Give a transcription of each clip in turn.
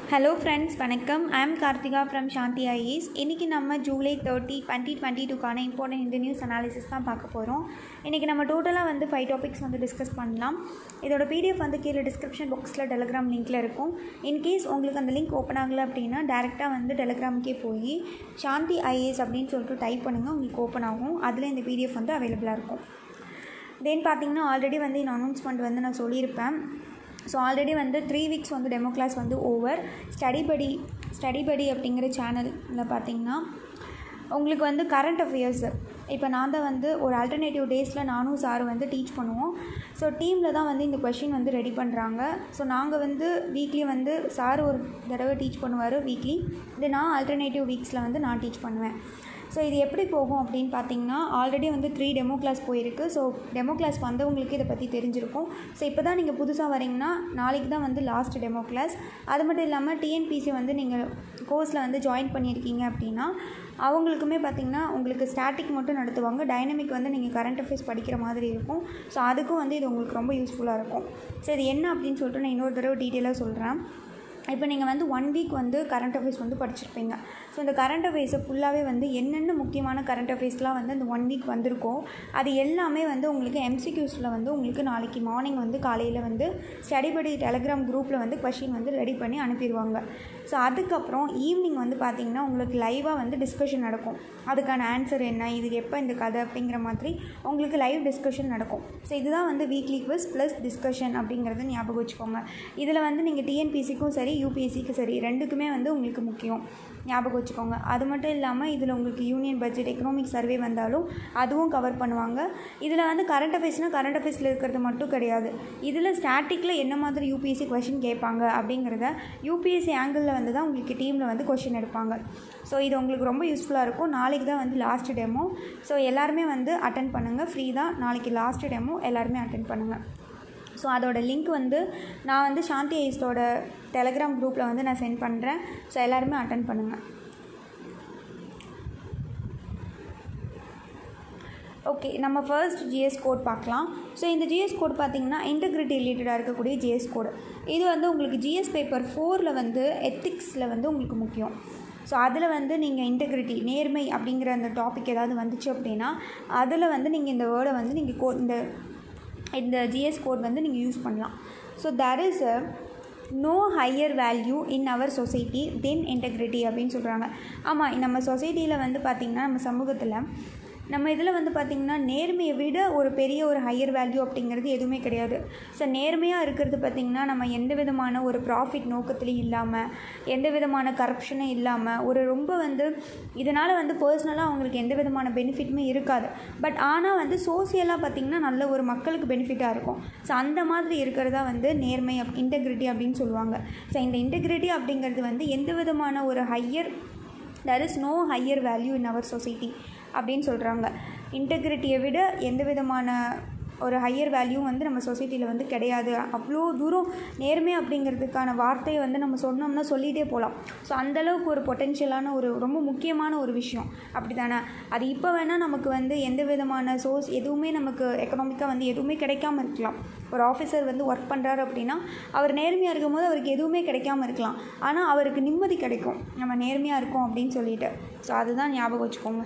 Hello friends வணக்கம் I'm Karthika from Shanthi IAS இன்றைக்கி நம்ம ஜூலை தேர்ட்டி டுவெண்ட்டி டுவெண்ட்டி டூக்கான இம்பார்ட்டன்ட் இந்த நியூஸ் அனாலிசிஸ் தான் பார்க்க போகிறோம் இன்றைக்கி நம்ம டோட்டலாக வந்து ஃபைவ் டாபிக்ஸ் வந்து டிஸ்கஸ் பண்ணலாம் இதோட பிடிஎஃப் வந்து கீழே டிஸ்கிரிப்ஷன் பாக்ஸில் டெலிகிராம் லிங்க்கில் இருக்கும் இன்கேஸ் உங்களுக்கு அந்த லிங்க் ஓப்பன் ஆகலை அப்படின்னா டேரெக்டாக வந்து டெலிகிராமுக்கே போய் சாந்தி ஐஏஎஸ் அப்படின்னு சொல்லிட்டு டைப் பண்ணுங்கள் உங்களுக்கு ஓப்பன் ஆகும் அதில் இந்த பிடிஎஃப் வந்து அவைலபிளாக இருக்கும் தென் பார்த்தீங்கன்னா ஆல்ரெடி வந்து இந்த அனௌன்ஸ்மெண்ட் வந்து நான் சொல்லியிருப்பேன் ஸோ ஆல்ரெடி வந்து த்ரீ வீக்ஸ் வந்து டெமோ கிளாஸ் வந்து ஓவர் ஸ்டடி படி ஸ்டடி படி அப்படிங்கிற சேனலில் பார்த்தீங்கன்னா உங்களுக்கு வந்து கரண்ட் அஃபேர்ஸ் இப்போ நான் தான் வந்து ஒரு ஆல்டர்னேட்டிவ் டேஸில் நானும் சார் வந்து டீச் பண்ணுவோம் ஸோ டீமில் தான் வந்து இந்த கொஷின் வந்து ரெடி பண்ணுறாங்க ஸோ நாங்கள் வந்து வீக்லி வந்து சார் ஒரு தடவை டீச் பண்ணுவார் வீக்லி இது நான் ஆல்டர்னேட்டிவ் வீக்ஸில் வந்து நான் டீச் பண்ணுவேன் ஸோ இது எப்படி போகும் அப்படின்னு பார்த்தீங்கன்னா ஆல்ரெடி வந்து த்ரீ டெமோ கிளாஸ் போயிருக்கு ஸோ டெமோ கிளாஸ் வந்தவங்களுக்கு இதை பற்றி தெரிஞ்சிருக்கும் ஸோ இப்போ தான் நீங்கள் புதுசாக வரீங்கன்னா நாளைக்கு தான் வந்து லாஸ்ட் டெமோ கிளாஸ் அது மட்டும் இல்லாமல் டிஎன்பிசி வந்து நீங்கள் கோர்ஸில் வந்து ஜாயின் பண்ணியிருக்கீங்க அப்படின்னா அவங்களுக்குமே பார்த்திங்கன்னா உங்களுக்கு ஸ்டாட்டிக் மட்டும் நடத்துவாங்க டைனமிக் வந்து நீங்கள் கரண்ட் அஃபேர்ஸ் படிக்கிற மாதிரி இருக்கும் ஸோ அதுக்கும் வந்து இது உங்களுக்கு ரொம்ப யூஸ்ஃபுல்லாக இருக்கும் ஸோ இது என்ன அப்படின்னு சொல்லிட்டு நான் இன்னொரு தடவை டீட்டெயிலாக சொல்கிறேன் இப்போ நீங்கள் வந்து ஒன் வீக் வந்து கரண்ட் அஃபேர்ஸ் வந்து படிச்சிருப்பீங்க ஸோ இந்த கரண்ட் அஃபேர்ஸை ஃபுல்லாகவே வந்து என்னென்ன முக்கியமான கரண்ட் அஃபேர்ஸ்லாம் வந்து இந்த ஒன் வீக் வந்திருக்கோ அது எல்லாமே வந்து உங்களுக்கு எம்சிக்யூஸில் வந்து உங்களுக்கு நாளைக்கு மார்னிங் வந்து காலையில் வந்து ஸ்டடி படி டெலகிராம் குரூப்பில் வந்து கொஷின் வந்து ரெடி பண்ணி அனுப்பிடுவாங்க ஸோ அதுக்கப்புறம் ஈவினிங் வந்து பார்த்திங்கன்னா உங்களுக்கு லைவாக வந்து டிஸ்கஷன் நடக்கும் அதுக்கான ஆன்சர் என்ன இது எப்போ இந்த கதை அப்படிங்கிற மாதிரி உங்களுக்கு லைவ் டிஸ்கஷன் நடக்கும் ஸோ இதுதான் வந்து வீக்லி குவிஸ் ப்ளஸ் டிஸ்கஷன் அப்படிங்கிறத ஞாபகம் வச்சுக்கோங்க இதில் வந்து நீங்கள் டிஎன்பிசிக்கும் சரி யூபிஎஸ்சிக்கு சரி ரெண்டுக்குமே வந்து உங்களுக்கு முக்கியம் ஞாபகம் வச்சுக்கோங்க அது மட்டும் இல்லாமல் இதில் உங்களுக்கு யூனியன் பட்ஜெட் எக்கனாமிக் சர்வே வந்தாலும் அதுவும் கவர் பண்ணுவாங்க இதில் வந்து கரண்ட் அஃபேர்ஸ்னால் கரண்ட் அஃபேர்ஸில் இருக்கிறது மட்டும் கிடையாது இதில் ஸ்டாட்டிக்கில் என்ன மாதிரி யூபிஎஸ்சி கொஷின் கேட்பாங்க அப்படிங்கிறத யூபிஎஸ்சி ஆங்கிளில் வந்து தான் உங்களுக்கு டீமில் வந்து கொஷின் எடுப்பாங்க ஸோ இது உங்களுக்கு ரொம்ப யூஸ்ஃபுல்லாக இருக்கும் நாளைக்கு தான் வந்து லாஸ்ட் டெமோ ஸோ எல்லாருமே வந்து அட்டன் பண்ணுங்கள் ஃப்ரீ தான் நாளைக்கு லாஸ்ட் டெமோ எல்லாருமே அட்டன் பண்ணுங்கள் ஸோ அதோட லிங்க் வந்து நான் வந்து சாந்தி ஐஸ்டோட டெலகிராம் குரூப்பில் வந்து நான் சென்ட் பண்ணுறேன் ஸோ எல்லாருமே அட்டன் பண்ணுங்கள் ஓகே நம்ம ஃபர்ஸ்ட் ஜிஎஸ் கோட் பார்க்கலாம் ஸோ இந்த ஜிஎஸ் கோட் பார்த்திங்கன்னா இன்டெகிரிட்டி ரிலேட்டடாக இருக்கக்கூடிய ஜிஎஸ் கோடு இது வந்து உங்களுக்கு ஜிஎஸ் பேப்பர் ஃபோரில் வந்து எத்திக்ஸில் வந்து உங்களுக்கு முக்கியம் ஸோ அதில் வந்து நீங்கள் இன்டெகிரிட்டி நேர்மை அப்படிங்கிற அந்த டாபிக் ஏதாவது வந்துச்சு அப்படின்னா அதில் வந்து நீங்கள் இந்த வேர்டை வந்து நீங்கள் கோ இந்த இந்த ஜிஎஸ் கோட் வந்து நீங்கள் யூஸ் பண்ணலாம் so there is a no higher value in our society than integrity அப்படின்னு சொல்கிறாங்க ஆமாம் நம்ம சொசைட்டியில் வந்து பார்த்திங்கன்னா நம்ம சமூகத்தில் நம்ம இதில் வந்து பார்த்திங்கன்னா நேர்மையை விட ஒரு பெரிய ஒரு ஹையர் வேல்யூ அப்படிங்கிறது எதுவுமே கிடையாது ஸோ நேர்மையாக இருக்கிறது பார்த்திங்கன்னா நம்ம எந்த விதமான ஒரு ப்ராஃபிட் நோக்கத்துலேயும் இல்லாமல் எந்த விதமான கரப்ஷனும் இல்லாமல் ஒரு ரொம்ப வந்து இதனால் வந்து பர்சனலாக அவங்களுக்கு எந்த விதமான பெனிஃபிட்டுமே இருக்காது பட் ஆனால் வந்து சோசியலாக பார்த்திங்கன்னா நல்ல ஒரு மக்களுக்கு பெனிஃபிட்டாக இருக்கும் ஸோ அந்த மாதிரி இருக்கிறதா வந்து நேர்மை அப் இன்டெகிரிட்டி அப்படின்னு சொல்லுவாங்க ஸோ இந்த இன்டெகிரிட்டி அப்படிங்கிறது வந்து எந்த விதமான ஒரு higher there is no higher value in our society அப்படின்னு சொல்கிறாங்க இன்டெகிரிட்டியை விட எந்த விதமான ஒரு ஹையர் வேல்யூ வந்து நம்ம சொசைட்டியில் வந்து கிடையாது அவ்வளோ தூரம் நேர்மை அப்படிங்கிறதுக்கான வார்த்தையை வந்து நம்ம சொன்னோம்னா சொல்லிகிட்டே போகலாம் ஸோ அந்தளவுக்கு ஒரு பொட்டென்ஷியலான ஒரு ரொம்ப முக்கியமான ஒரு விஷயம் அப்படி தானே அது இப்போ வேணால் நமக்கு வந்து எந்த விதமான சோர்ஸ் எதுவுமே நமக்கு எக்கனாமிக்காக வந்து எதுவுமே கிடைக்காம இருக்கலாம் ஒரு ஆஃபீஸர் வந்து ஒர்க் பண்ணுறாரு அப்படின்னா அவர் நேர்மையாக இருக்கும் போது அவருக்கு எதுவுமே கிடைக்காம இருக்கலாம் ஆனால் அவருக்கு நிம்மதி கிடைக்கும் நம்ம நேர்மையாக இருக்கோம் அப்படின்னு சொல்லிட்டு ஸோ அதுதான் ஞாபகம் வச்சுக்கோங்க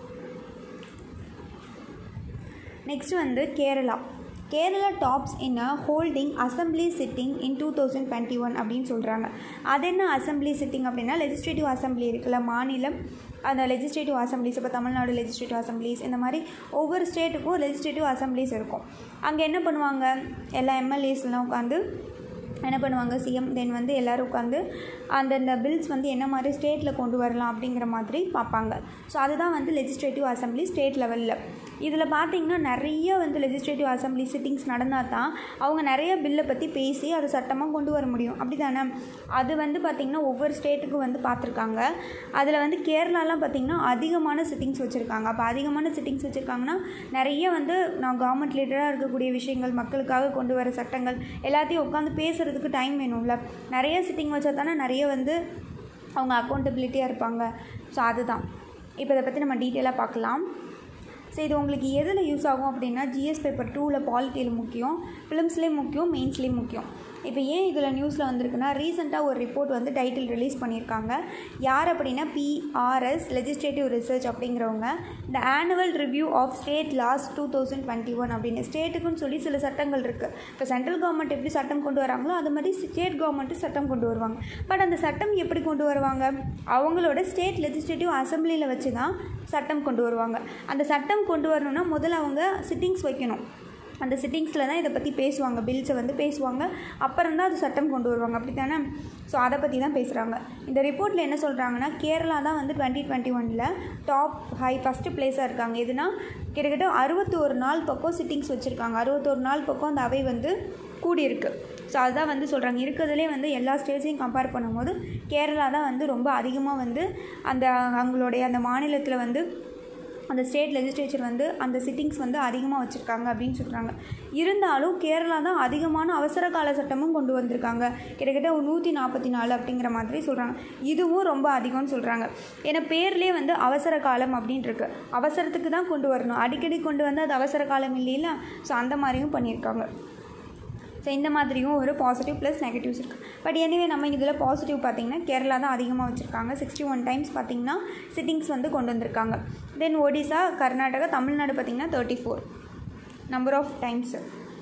நெக்ஸ்ட் வந்து Kerala Kerala tops in a holding assembly sitting in two thousand twenty one அப்படின்னு சொல்கிறாங்க அது என்ன அசம்பிளி சிட்டிங் அப்படின்னா லெஜிஸ்லேட்டிவ் அசம்பிளி இருக்குல்ல மாநிலம் அந்த லெஜிஸ்லேட்டிவ் அசம்பிளிஸ் இப்போ தமிழ்நாடு லெஜிஸ்லேட்டிவ் அசம்பிளிஸ் இந்த மாதிரி ஒவ்வொரு ஸ்டேட்டுக்கும் லெஜிஸ்லேட்டிவ் அசம்பிளிஸ் இருக்கும் அங்கே என்ன பண்ணுவாங்க எல்லா எம்எல்ஏஸ்லாம் உட்காந்து என்ன பண்ணுவாங்க சிஎம் தென் வந்து எல்லோரும் உட்காந்து அந்தந்த பில்ஸ் வந்து என்ன மாதிரி ஸ்டேட்டில் கொண்டு வரலாம் அப்படிங்கிற மாதிரி பார்ப்பாங்க ஸோ அதுதான் வந்து லெஜிஸ்லேட்டிவ் அசம்பிளி ஸ்டேட் லெவலில் இதில் பார்த்திங்கன்னா நிறைய வந்து லெஜிஸ்லேட்டிவ் அசம்பிளி சிட்டிங்ஸ் நடந்தால் தான் அவங்க நிறைய பில்லை பற்றி பேசி அதை சட்டமாக கொண்டு வர முடியும் அப்படி தானே அது வந்து பார்த்திங்கன்னா ஒவ்வொரு ஸ்டேட்டுக்கும் வந்து பார்த்துருக்காங்க அதில் வந்து கேரளாலாம் பார்த்திங்கன்னா அதிகமான சிட்டிங்ஸ் வச்சுருக்காங்க அப்போ அதிகமான சிட்டிங்ஸ் வச்சுருக்காங்கன்னா நிறைய வந்து நான் கவர்மெண்ட் ரிலேட்டடாக இருக்கக்கூடிய விஷயங்கள் மக்களுக்காக கொண்டு வர சட்டங்கள் எல்லாத்தையும் உட்காந்து பேசுகிறதுக்கு டைம் வேணும்ல நிறைய சிட்டிங் வச்சா தானே நிறைய வந்து அவங்க அக்கௌண்டபிலிட்டியாக இருப்பாங்க ஸோ அதுதான் இப்போ இதை பற்றி நம்ம டீட்டெயிலாக பார்க்கலாம் ஸோ இது உங்களுக்கு எதில் யூஸ் ஆகும் அப்படின்னா ஜிஎஸ் பேப்பர் டூவில் பாலிட்டியில் முக்கியம் ஃபிலிம்ஸ்லேயும் முக்கியம் மெயின்ஸ்லேயும் முக்கியம் இப்போ ஏன் இதில் நியூஸில் வந்திருக்குன்னா ரீசெண்டாக ஒரு ரிப்போர்ட் வந்து டைட்டில் ரிலீஸ் பண்ணியிருக்காங்க யார் அப்படின்னா பிஆர்எஸ் லெஜிஸ்லேட்டிவ் ரிசர்ச் அப்படிங்கிறவங்க the annual review of state laws two thousand twenty one அப்படின்னு ஸ்டேட்டுக்குன்னு சொல்லி சில சட்டங்கள் இருக்குது இப்போ சென்ட்ரல் கவர்மெண்ட் எப்படி சட்டம் கொண்டு வராங்களோ அது மாதிரி ஸ்டேட் கவர்மெண்ட்டு சட்டம் கொண்டு வருவாங்க பட் அந்த சட்டம் எப்படி கொண்டு வருவாங்க அவங்களோட ஸ்டேட் லெஜிஸ்லேட்டிவ் அசம்பிளியில் வச்சு தான் சட்டம் கொண்டு வருவாங்க அந்த சட்டம் கொண்டு வரணும்னா முதல்ல அவங்க சிட்டிங்ஸ் வைக்கணும் அந்த சிட்டிங்ஸில் தான் இதை பற்றி பேசுவாங்க பில்ஸை வந்து பேசுவாங்க அப்புறம் தான் அது சட்டம் கொண்டு வருவாங்க அப்படி தானே ஸோ அதை பற்றி தான் பேசுகிறாங்க இந்த ரிப்போர்ட்டில் என்ன சொல்கிறாங்கன்னா கேரளா தான் வந்து டுவெண்ட்டி டுவெண்ட்டி ஒனில் டாப் ஹை ஃபஸ்ட்டு பிளேஸாக இருக்காங்க எதுனா கிட்டத்தட்ட அறுபத்தோரு நாள் பக்கம் சிட்டிங்ஸ் வச்சுருக்காங்க அறுபத்தோரு நாள் பக்கம் அந்த அவை வந்து கூடியிருக்கு ஸோ அதுதான் வந்து சொல்கிறாங்க இருக்கிறதுலே வந்து எல்லா ஸ்டேட்ஸையும் கம்பேர் பண்ணும்போது கேரளா தான் வந்து ரொம்ப அதிகமாக வந்து அந்த அவங்களுடைய அந்த மாநிலத்தில் வந்து அந்த ஸ்டேட் லெஜிஸ்லேச்சர் வந்து அந்த சிட்டிங்ஸ் வந்து அதிகமாக வச்சுருக்காங்க அப்படின்னு சொல்கிறாங்க இருந்தாலும் கேரளா தான் அதிகமான அவசர கால சட்டமும் கொண்டு வந்திருக்காங்க கிட்டத்தட்ட ஒரு நூற்றி நாற்பத்தி நாலு அப்படிங்கிற மாதிரி சொல்கிறாங்க இதுவும் ரொம்ப அதிகம்னு சொல்கிறாங்க ஏன்னா பேர்லேயே வந்து அவசர காலம் அப்படின்ட்டு இருக்கு அவசரத்துக்கு தான் கொண்டு வரணும் அடிக்கடி கொண்டு வந்து அது அவசர காலம் இல்லையில ஸோ அந்த மாதிரியும் பண்ணியிருக்காங்க ஸோ இந்த மாதிரியும் ஒரு பாசிட்டிவ் ப்ளஸ் நெகட்டிவ்ஸ் இருக்குது பட் எனிவே நம்ம இதில் பாசிட்டிவ் பார்த்திங்கன்னா கேரளா தான் அதிகமாக வச்சுருக்காங்க சிக்ஸ்டி ஒன் டைம்ஸ் பார்த்திங்கன்னா சிட்டிங்ஸ் வந்து கொண்டு வந்திருக்காங்க தென் ஒடிசா கர்நாடகா தமிழ்நாடு பார்த்திங்கன்னா thirty four number of times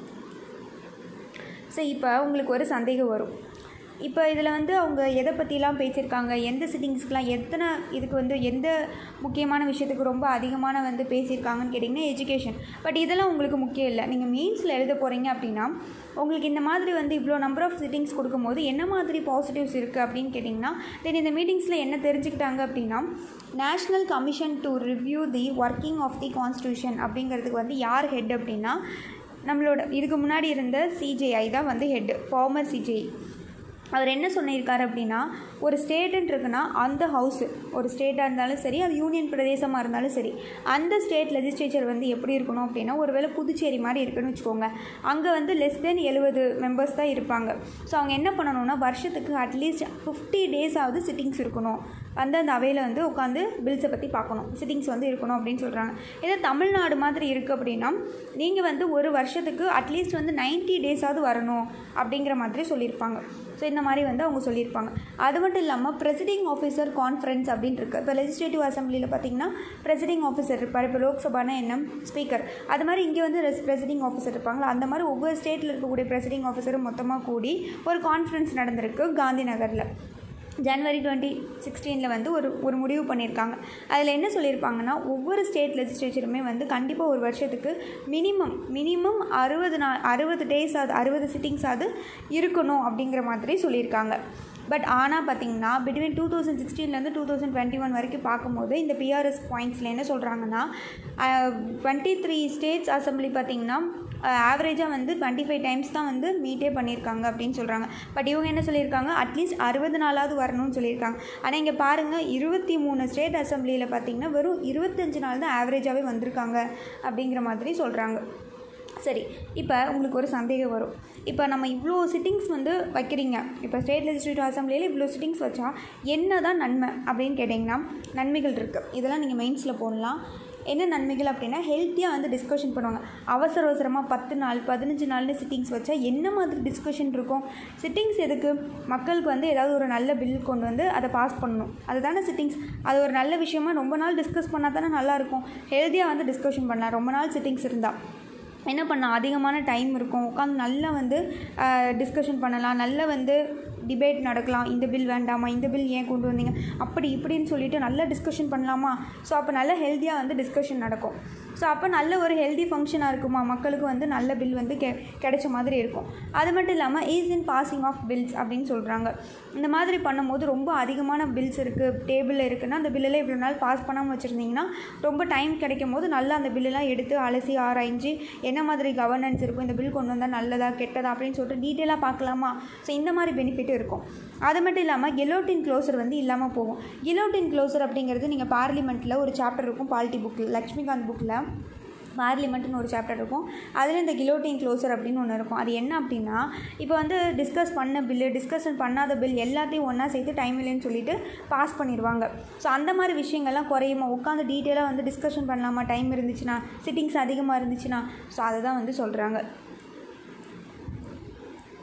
so இப்போ உங்களுக்கு ஒரு சந்தேகம் வரும் இப்போ இதில் வந்து அவங்க எதை பற்றிலாம் பேசியிருக்காங்க எந்த சிட்டிங்ஸ்க்கெலாம் எத்தனை இதுக்கு வந்து எந்த முக்கியமான விஷயத்துக்கு ரொம்ப அதிகமான வந்து பேசியிருக்காங்கன்னு கேட்டிங்கன்னா எஜுகேஷன் பட் இதெல்லாம் உங்களுக்கு முக்கியம் இல்லை நீங்கள் மெயின்ஸில் எழுத போகிறீங்க அப்படின்னா உங்களுக்கு இந்த மாதிரி வந்து இவ்வளோ நம்பர் ஆஃப் சிட்டிங்ஸ் கொடுக்கும்போது என்ன மாதிரி பாசிட்டிவ்ஸ் இருக்குது அப்படின்னு கேட்டிங்கன்னா தென் இந்த மீட்டிங்ஸில் என்ன தெரிஞ்சுக்கிட்டாங்க அப்படின்னா national commission to review the working of the constitution அப்படிங்கிறதுக்கு வந்து யார் ஹெட் அப்படின்னா நம்மளோட இதுக்கு முன்னாடி இருந்த சிஜேஐ தான் வந்து ஹெட் ஃபார்மர் சிஜேஐ அவர் என்ன சொல்லியிருக்காரு அப்படின்னா ஒரு ஸ்டேட்டுன்னு இருக்குன்னா அந்த ஹவுஸு ஒரு ஸ்டேட்டாக இருந்தாலும் சரி அது யூனியன் பிரதேசமாக இருந்தாலும் சரி அந்த ஸ்டேட் லெஜிஸ்லேச்சர் வந்து எப்படி இருக்கணும் அப்படின்னா ஒருவேளை புதுச்சேரி மாதிரி இருக்குன்னு வச்சுக்கோங்க அங்கே வந்து லெஸ் தென் எழுபது மெம்பர்ஸ் தான் இருப்பாங்க ஸோ அவங்க என்ன பண்ணணும்னா வருஷத்துக்கு அட்லீஸ்ட் ஃபிஃப்டி டேஸ் ஆகுது சிட்டிங்ஸ் இருக்கணும் வந்து அந்த அவையில் வந்து உட்காந்து பில்ஸை பற்றி பார்க்கணும் சிட்டிங்ஸ் வந்து இருக்கணும் அப்படின்னு சொல்கிறாங்க இதே தமிழ்நாடு மாதிரி இருக்குது அப்படின்னா நீங்கள் வந்து ஒரு வருஷத்துக்கு அட்லீஸ்ட் வந்து நைன்ட்டி டேஸாவது வரணும் அப்படிங்கிற மாதிரி சொல்லியிருப்பாங்க ஸோ இந்த மாதிரி வந்து அவங்க சொல்லியிருப்பாங்க அது மட்டும் இல்லாமல் ப்ரெசிடிங் ஆஃபீஸர் கான்ஃபரன்ஸ் அப்படின்னு இருக்குது இப்போ லெஜிஸ்லேட்டிவ் அசம்பிளியில் பார்த்தீங்கன்னா ப்ரெசிடிங் ஆஃபீஸர் இருப்பார் இப்போ லோக்சபானா என்ன ஸ்பீக்கர் அது மாதிரி இங்கே வந்து ப்ரெசிடிங் ஆஃபீஸர் இருப்பாங்களா அந்த மாதிரி ஒவ்வொரு ஸ்டேட்டில் இருக்கக்கூடிய ப்ரெசிடிங் ஆஃபீஸரும் மொத்தமாக கூடி ஒரு கான்ஃபரன்ஸ் நடந்திருக்கு காந்தி நகரில் ஜனவரி டுவெண்ட்டி சிக்ஸ்டீனில் வந்து ஒரு ஒரு முடிவு பண்ணியிருக்காங்க அதில் என்ன சொல்லியிருப்பாங்கன்னா ஒவ்வொரு ஸ்டேட் லெஜிஸ்லேச்சருமே வந்து கண்டிப்பாக ஒரு வருஷத்துக்கு மினிமம் மினிமம் அறுபது நாள் அறுபது டேஸ் ஆகுது அறுபது சிட்டிங்ஸ் ஆகுது இருக்கணும் அப்படிங்கிற மாதிரி சொல்லியிருக்காங்க பட் ஆனால் பார்த்தீங்கன்னா பிட்வீன் டூ தௌசண்ட் சிக்ஸ்டீன்லேருந்து டூ தௌசண்ட் டுவெண்ட்டி ஒன் வரைக்கும் பார்க்கும்போது இந்த பிஆர்எஸ் பாயிண்ட்ஸில் என்ன சொல்கிறாங்கன்னா டுவெண்ட்டி த்ரீ ஸ்டேட்ஸ் அசம்பிளி பார்த்திங்கன்னா ஆவரேஜாக வந்து டுவெண்ட்டி ஃபைவ் டைம்ஸ் தான் வந்து மீட்டே பண்ணியிருக்காங்க அப்படின்னு சொல்கிறாங்க பட் இவங்க என்ன சொல்லியிருக்காங்க அட்லீஸ்ட் அறுபது நாளாவது வரணும்னு சொல்லியிருக்காங்க ஆனால் இங்கே பாருங்கள் இருபத்தி மூணு ஸ்டேட் அசம்பிளியில் பார்த்திங்கன்னா வெறும் இருபத்தஞ்சு நாள் தான் ஆவரேஜாகவே வந்திருக்காங்க அப்படிங்கிற மாதிரி சொல்கிறாங்க சரி இப்போ உங்களுக்கு ஒரு சந்தேகம் வரும் இப்போ நம்ம இவ்வளோ சிட்டிங்ஸ் வந்து வைக்கிறீங்க இப்போ ஸ்டேட் லெஜிஸ்லேட்டிவ் அசம்பிளியில் இவ்வளோ சிட்டிங்ஸ் வச்சா என்ன தான் நன்மை அப்படின்னு கேட்டிங்கன்னா நன்மைகள் இருக்குது இதெல்லாம் நீங்கள் மெயின்ஸில் போடலாம் என்ன நன்மைகள் அப்படின்னா ஹெல்த்தியாக வந்து டிஸ்கஷன் பண்ணுவாங்க அவசர அவசரமாக பத்து நாள் பதினஞ்சு நாள்னு சிட்டிங்ஸ் வச்சா என்ன மாதிரி டிஸ்கஷன் இருக்கும் சிட்டிங்ஸ் எதுக்கு மக்களுக்கு வந்து ஏதாவது ஒரு நல்ல பில் கொண்டு வந்து அதை பாஸ் பண்ணணும் அதுதானே சிட்டிங்ஸ் அது ஒரு நல்ல விஷயமா ரொம்ப நாள் டிஸ்கஸ் பண்ணால் தானே நல்லாயிருக்கும் ஹெல்த்தியாக வந்து டிஸ்கஷன் பண்ணலாம் ரொம்ப நாள் சிட்டிங்ஸ் இருந்தால் என்ன பண்ணலாம் அதிகமான டைம் இருக்கும் உட்காந்து நல்லா வந்து டிஸ்கஷன் பண்ணலாம் நல்லா வந்து டிபேட் நடக்கலாம் இந்த பில் வேண்டாமா இந்த பில் ஏன் கொண்டு வந்தீங்க அப்படி இப்படின்னு சொல்லிட்டு நல்லா டிஸ்கஷன் பண்ணலாமா ஸோ அப்போ நல்ல ஹெல்த்தியாக வந்து டிஸ்கஷன் நடக்கும் ஸோ அப்போ நல்ல ஒரு ஹெல்தி ஃபங்க்ஷனாக இருக்குமா மக்களுக்கு வந்து நல்ல பில் வந்து கெ கிடைச்ச மாதிரி இருக்கும் அது மட்டும் இல்லாமல் ease in passing of bills அப்படின்னு சொல்கிறாங்க இந்த மாதிரி பண்ணும்போது ரொம்ப அதிகமான பில்ஸ் இருக்குது டேபிளில் இருக்குன்னா அந்த பில்லில் இவ்வளோ நாள் பாஸ் பண்ணாமல் வச்சுருந்தீங்கன்னா ரொம்ப டைம் கிடைக்கும் போது நல்லா அந்த பில்லெலாம் எடுத்து அலசி ஆராய்ஞ்சு என்ன மாதிரி கவர்னன்ஸ் இருக்கும் இந்த பில் கொண்டு வந்தால் நல்லதா கெட்டதா அப்படின்னு சொல்லிட்டு டீட்டெயிலாக பார்க்கலாமா ஸோ இந்த மாதிரி பெனிஃபிட் இருக்கும் அது மட்டும் இல்லாமல் கெலோட்டின் க்ளோசர் வந்து இல்லாமல் போகும் கெலோட்டின் க்ளோசர் அப்படிங்கிறது நீங்கள் பார்லிமெண்ட்டில் ஒரு சாப்டர் இருக்கும் பாலிட்டி புக்கில் லக்ஷ்மிகாந்த் புக்கில் பார்லிமெண்ட்னு ஒரு சாப்டர் இருக்கும் அதில் இந்த கிலோட்டின் க்ளோசர் அப்படின்னு ஒன்று இருக்கும் அது என்ன அப்படின்னா இப்போ வந்து டிஸ்கஸ் பண்ண பில்லு டிஸ்கஷன் பண்ணாத பில் எல்லாத்தையும் ஒன்றா சேர்த்து டைம் இல்லைன்னு சொல்லிட்டு பாஸ் பண்ணிடுவாங்க ஸோ அந்த மாதிரி விஷயங்கள்லாம் குறையுமா உட்காந்து டீட்டெயிலாக வந்து டிஸ்கஷன் பண்ணலாமா டைம் இருந்துச்சுன்னா சிட்டிங்ஸ் அதிகமாக இருந்துச்சுன்னா ஸோ அதை தான் வந்து சொல்கிறாங்க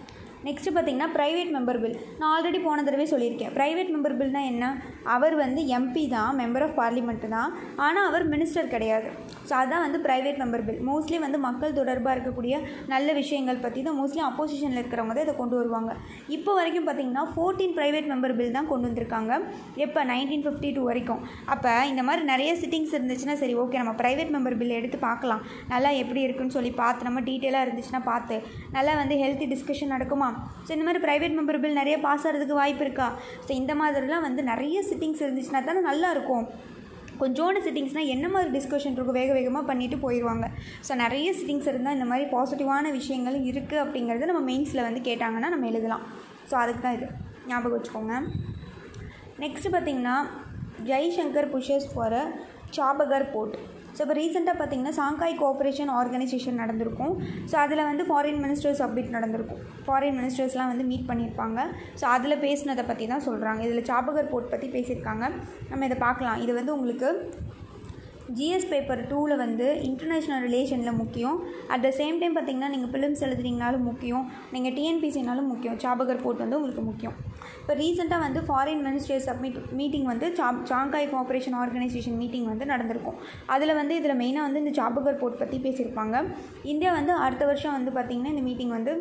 நெக்ஸ்ட்டு பார்த்தீங்கன்னா ப்ரைவேட் மெம்பர் பில் நான் ஆல்ரெடி போன தடவை சொல்லியிருக்கேன் ப்ரைவேட் மெம்பர் பில்னால் என்ன அவர் வந்து எம்பி தான் மெம்பர் ஆஃப் பார்லிமெண்ட் தான் ஆனால் அவர் மினிஸ்டர் கிடையாது ஸோ அதுதான் வந்து ப்ரைவேட் மெம்பர் பில் மோஸ்ட்லி வந்து மக்கள் தொடர்பாக இருக்கக்கூடிய நல்ல விஷயங்கள் பற்றி தான் மோஸ்ட்லி அப்போசிஷனில் இருக்கிறவங்க தான் இதை கொண்டு வருவாங்க இப்போ வரைக்கும் பார்த்தீங்கன்னா ஃபோர்டீன் ப்ரைவேட் மெம்பர் பில் தான் கொண்டு வந்திருக்காங்க எப்போ நைன்டீன் ஃபிஃப்டி டூ வரைக்கும் அப்போ இந்த மாதிரி நிறைய சிட்டிங்ஸ் இருந்துச்சுன்னா சரி ஓகே நம்ம ப்ரைவேட் மெம்பர் பில் எடுத்து பார்க்கலாம் நல்லா எப்படி இருக்குன்னு சொல்லி பார்த்து நம்ம டீட்டெயிலாக இருந்துச்சுன்னா பார்த்து நல்லா வந்து ஹெல்த்தி டிஸ்கஷன் நடக்குமா ஸோ இந்த மாதிரி ப்ரைவேட் மெம்பர் பில் நிறைய பாஸ் ஆகிறதுக்கு வாய்ப்பு இருக்கா ஸோ இந்த மாதிரிலாம் வந்து நிறைய சிட்டிங்ஸ் இருந்துச்சுன்னா தானே நல்லா இருக்கும் கொஞ்சோண்டு சிட்டிங்ஸ்னால் என்ன மாதிரி டிஸ்கஷன் இருக்கும் வேக வேகமாக பண்ணிவிட்டு போயிடுவாங்க ஸோ நிறைய சிட்டிங்ஸ் இருந்தால் இந்த மாதிரி பாசிட்டிவான விஷயங்கள் இருக்குது அப்படிங்கிறது நம்ம மெயின்ஸில் வந்து கேட்டாங்கன்னா நம்ம எழுதலாம் ஸோ அதுக்கு தான் இது ஞாபகம் வச்சுக்கோங்க நெக்ஸ்ட்டு பார்த்திங்கன்னா Jaishankar pushes for a Chabahar port so இப்போ ரீசெண்டாக பார்த்தீங்கன்னா சாங்காய் கோஆப்ரேஷன் ஆர்கனைசேஷன் நடந்திருக்கும் ஸோ அதில் வந்து ஃபாரின் மினிஸ்டர்ஸ் அப்டேட் நடந்திருக்கும் ஃபாரின் மினிஸ்டர்ஸ்லாம் வந்து மீட் பண்ணியிருப்பாங்க ஸோ அதில் பேசினதை பற்றி தான் சொல்கிறாங்க இதில் சாபகர் போர்ட் பற்றி பேசியிருக்காங்க நம்ம இதை பார்க்கலாம் இது வந்து உங்களுக்கு ஜிஎஸ் பேப்பர் டூவில் வந்து இன்டர்நேஷ்னல் ரிலேஷனில் முக்கியம் அட் த சேம் டைம் பார்த்திங்கன்னா நீங்கள் ஃபிலிம்ஸ் எழுதுறீங்கனாலும் முக்கியம் நீங்கள் டிஎன்பிசினாலும் முக்கியம் சாபகர் போர்ட் வந்து உங்களுக்கு முக்கியம் இப்போ ரீசெண்டாக வந்து ஃபாரின் மினிஸ்டர்ஸ் சப்மிட் மீட்டிங் வந்து சா சாங்காய் கோஆப்ரேஷன் ஆர்கனைசேஷன் மீட்டிங் வந்து நடந்திருக்கும் அதில் வந்து இதில் மெயினாக வந்து இந்த சாபகர் போர்ட் பற்றி பேசியிருப்பாங்க இந்தியா வந்து அடுத்த வருஷம் வந்து பார்த்திங்கன்னா இந்த மீட்டிங் வந்து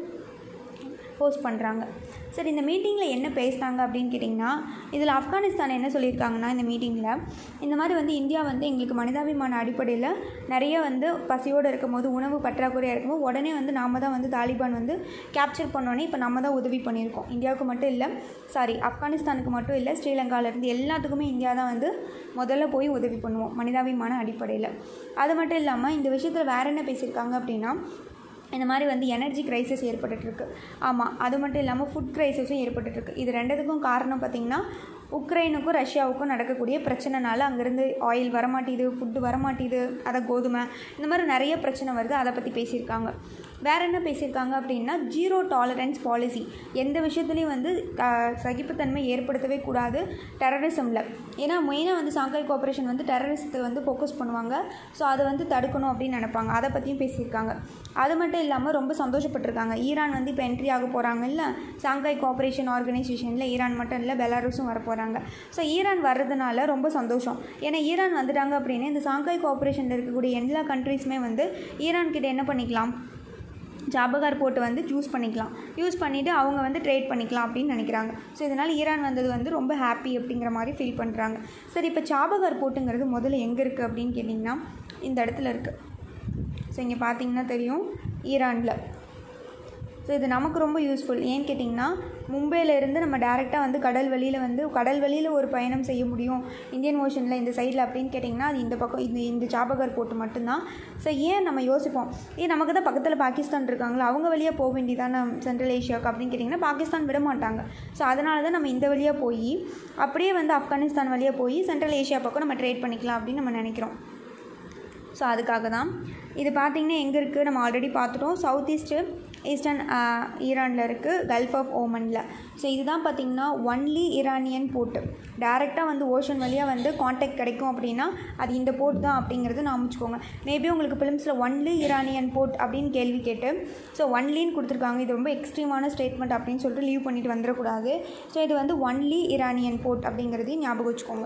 ஹோஸ்ட் பண்ணுறாங்க சரி இந்த மீட்டிங்கில் என்ன பேசினாங்க அப்படின்னு கேட்டிங்கன்னா இதில் ஆப்கானிஸ்தான் என்ன சொல்லியிருக்காங்கன்னா இந்த மீட்டிங்கில் இந்த மாதிரி வந்து இந்தியா வந்து எங்களுக்கு மனிதாபிமான அடிப்படையில் நிறைய வந்து பசியோடு இருக்கும்போது உணவு பற்றாக்குறையாக இருக்கும்போது உடனே வந்து நாம தான் வந்து தாலிபான் வந்து கேப்சர் பண்ணோன்னே இப்போ நம்ம தான் உதவி பண்ணியிருக்கோம் இந்தியாவுக்கு மட்டும் இல்லை சாரி ஆப்கானிஸ்தானுக்கு மட்டும் இல்லை ஸ்ரீலங்காவிலேருந்து எல்லாத்துக்குமே இந்தியா தான் வந்து முதல்ல போய் உதவி பண்ணுவோம் மனிதாபிமான அடிப்படையில் அது மட்டும் இல்லாமல் இந்த விஷயத்தில் வேறு என்ன பேசியிருக்காங்க அப்படின்னா இந்த மாதிரி வந்து எனர்ஜி க்ரைசிஸ் ஏற்பட்டுருக்கு ஆமாம் அது மட்டும் இல்லாமல் ஃபுட் க்ரைசிஸும் ஏற்பட்டுருக்கு இது ரெண்டுத்துக்கும் காரணம் பார்த்திங்கன்னா உக்ரைனுக்கும் ரஷ்யாவுக்கும் நடக்கக்கூடிய பிரச்சனைனால அங்கேருந்து ஆயில் வரமாட்டேது ஃபுட்டு வரமாட்டேது அதை கோதுமை இந்த மாதிரி நிறைய பிரச்சனை வருது அதை பற்றி பேசியிருக்காங்க வேறு என்ன பேசியிருக்காங்க அப்படின்னா ஜீரோ டாலரன்ஸ் பாலிசி எந்த விஷயத்துலையும் வந்து க- சகிப்புத்தன்மை ஏற்படுத்தவே கூடாது டெரரிசமில் ஏன்னா மெயினாக வந்து சாங்காய் கோஆப்ரேஷன் வந்து டெரரிசத்தை வந்து ஃபோக்கஸ் பண்ணுவாங்க ஸோ அதை வந்து தடுக்கணும் அப்படின்னு நினைப்பாங்க அதை பற்றியும் பேசியிருக்காங்க அது மட்டும் இல்லாமல் ரொம்ப சந்தோஷப்பட்டிருக்காங்க ஈரான் வந்து இப்போ என்ட்ரி ஆக போகிறாங்க இல்லை சாங்காய் கோஆப்ரேஷன் ஆர்கனைசேஷனில் ஈரான் மட்டும் இல்லை பெலாருஸும் வர போகிறாங்க ஸோ ஈரான் வர்றதுனால ரொம்ப சந்தோஷம் ஏன்னா ஈரான் வந்துட்டாங்க அப்படின்னு இந்த சாங்காய் கோஆப்ரேஷனில் இருக்கக்கூடிய எல்லா கண்ட்ரீஸுமே வந்து ஈரான் கிட்ட என்ன பண்ணிக்கலாம் ஜாபகார் போட்டு வந்து யூஸ் பண்ணிக்கலாம் யூஸ் பண்ணிவிட்டு அவங்க வந்து ட்ரேட் பண்ணிக்கலாம் அப்படின்னு நினைக்கிறாங்க ஸோ இதனால் ஈரான் வந்தது வந்து ரொம்ப ஹாப்பி அப்படிங்கிற மாதிரி ஃபீல் பண்ணுறாங்க சரி இப்போ சாபகார் போட்டுங்கிறது முதல்ல எங்கே இருக்குது அப்படின்னு கேட்டிங்கன்னா இந்த இடத்துல இருக்குது ஸோ இங்கே பார்த்தீங்கன்னா தெரியும் ஈரானில் ஸோ இது நமக்கு ரொம்ப யூஸ்ஃபுல் ஏன்னு கேட்டிங்கன்னா மும்பையிலேருந்து நம்ம டேரெக்டாக வந்து கடல் வழியில் வந்து கடல் வழியில் ஒரு பயணம் செய்ய முடியும் இந்தியன் ஓஷனில் இந்த சைடில் அப்படின்னு கேட்டிங்கன்னா அது இந்த பக்கம் இந்த இந்த ஜாபகர் போட்டு மட்டும்தான் ஸோ ஏன் நம்ம யோசிப்போம் ஏன் நமக்கு தான் பக்கத்தில் பாகிஸ்தான் இருக்காங்களா அவங்க வழியாக போக வேண்டியதானே சென்ட்ரல் ஏஷியாவுக்கு அப்படின்னு கேட்டிங்கன்னா பாகிஸ்தான் விட மாட்டாங்க ஸோ அதனால தான் நம்ம இந்த வழியாக போய் அப்படியே வந்து ஆப்கானிஸ்தான் வழியாக போய் சென்ட்ரல் ஏஷியா பக்கம் நம்ம ட்ரேட் பண்ணிக்கலாம் அப்படின்னு நம்ம நினைக்கிறோம் ஸோ அதுக்காக தான் இது பார்த்திங்கன்னா எங்கே இருக்குது நம்ம ஆல்ரெடி பார்த்துட்டோம் சவுத் ஈஸ்ட்டு ஈஸ்டர்ன் ஈரானில் இருக்குது கல்ஃப் ஆஃப் ஓமனில் ஸோ இதுதான் பார்த்திங்கன்னா ஒன்லி ஈரானியன் போர்ட்டு டேரெக்டாக வந்து ஓஷன் வழியாக வந்து காண்டாக்ட் கிடைக்கும் அப்படின்னா அது இந்த போர்ட் தான் அப்படிங்கிறது நான் அமைச்சுக்கோங்க மேபி உங்களுக்கு ஃபிலிம்ஸில் ஒன்லி ஈரானியன் போர்ட் அப்படின்னு கேள்வி கேட்டு ஸோ ஒன்லின்னு கொடுத்துருக்காங்க இது ரொம்ப எக்ஸ்ட்ரீமான ஸ்டேட்மெண்ட் அப்படின்னு சொல்லிட்டு லீவ் பண்ணிட்டு வந்துடக்கூடாது ஸோ இது வந்து ஒன்லி ஈரானியன் போர்ட் அப்படிங்கிறதையும் ஞாபகம் வச்சுக்கோங்க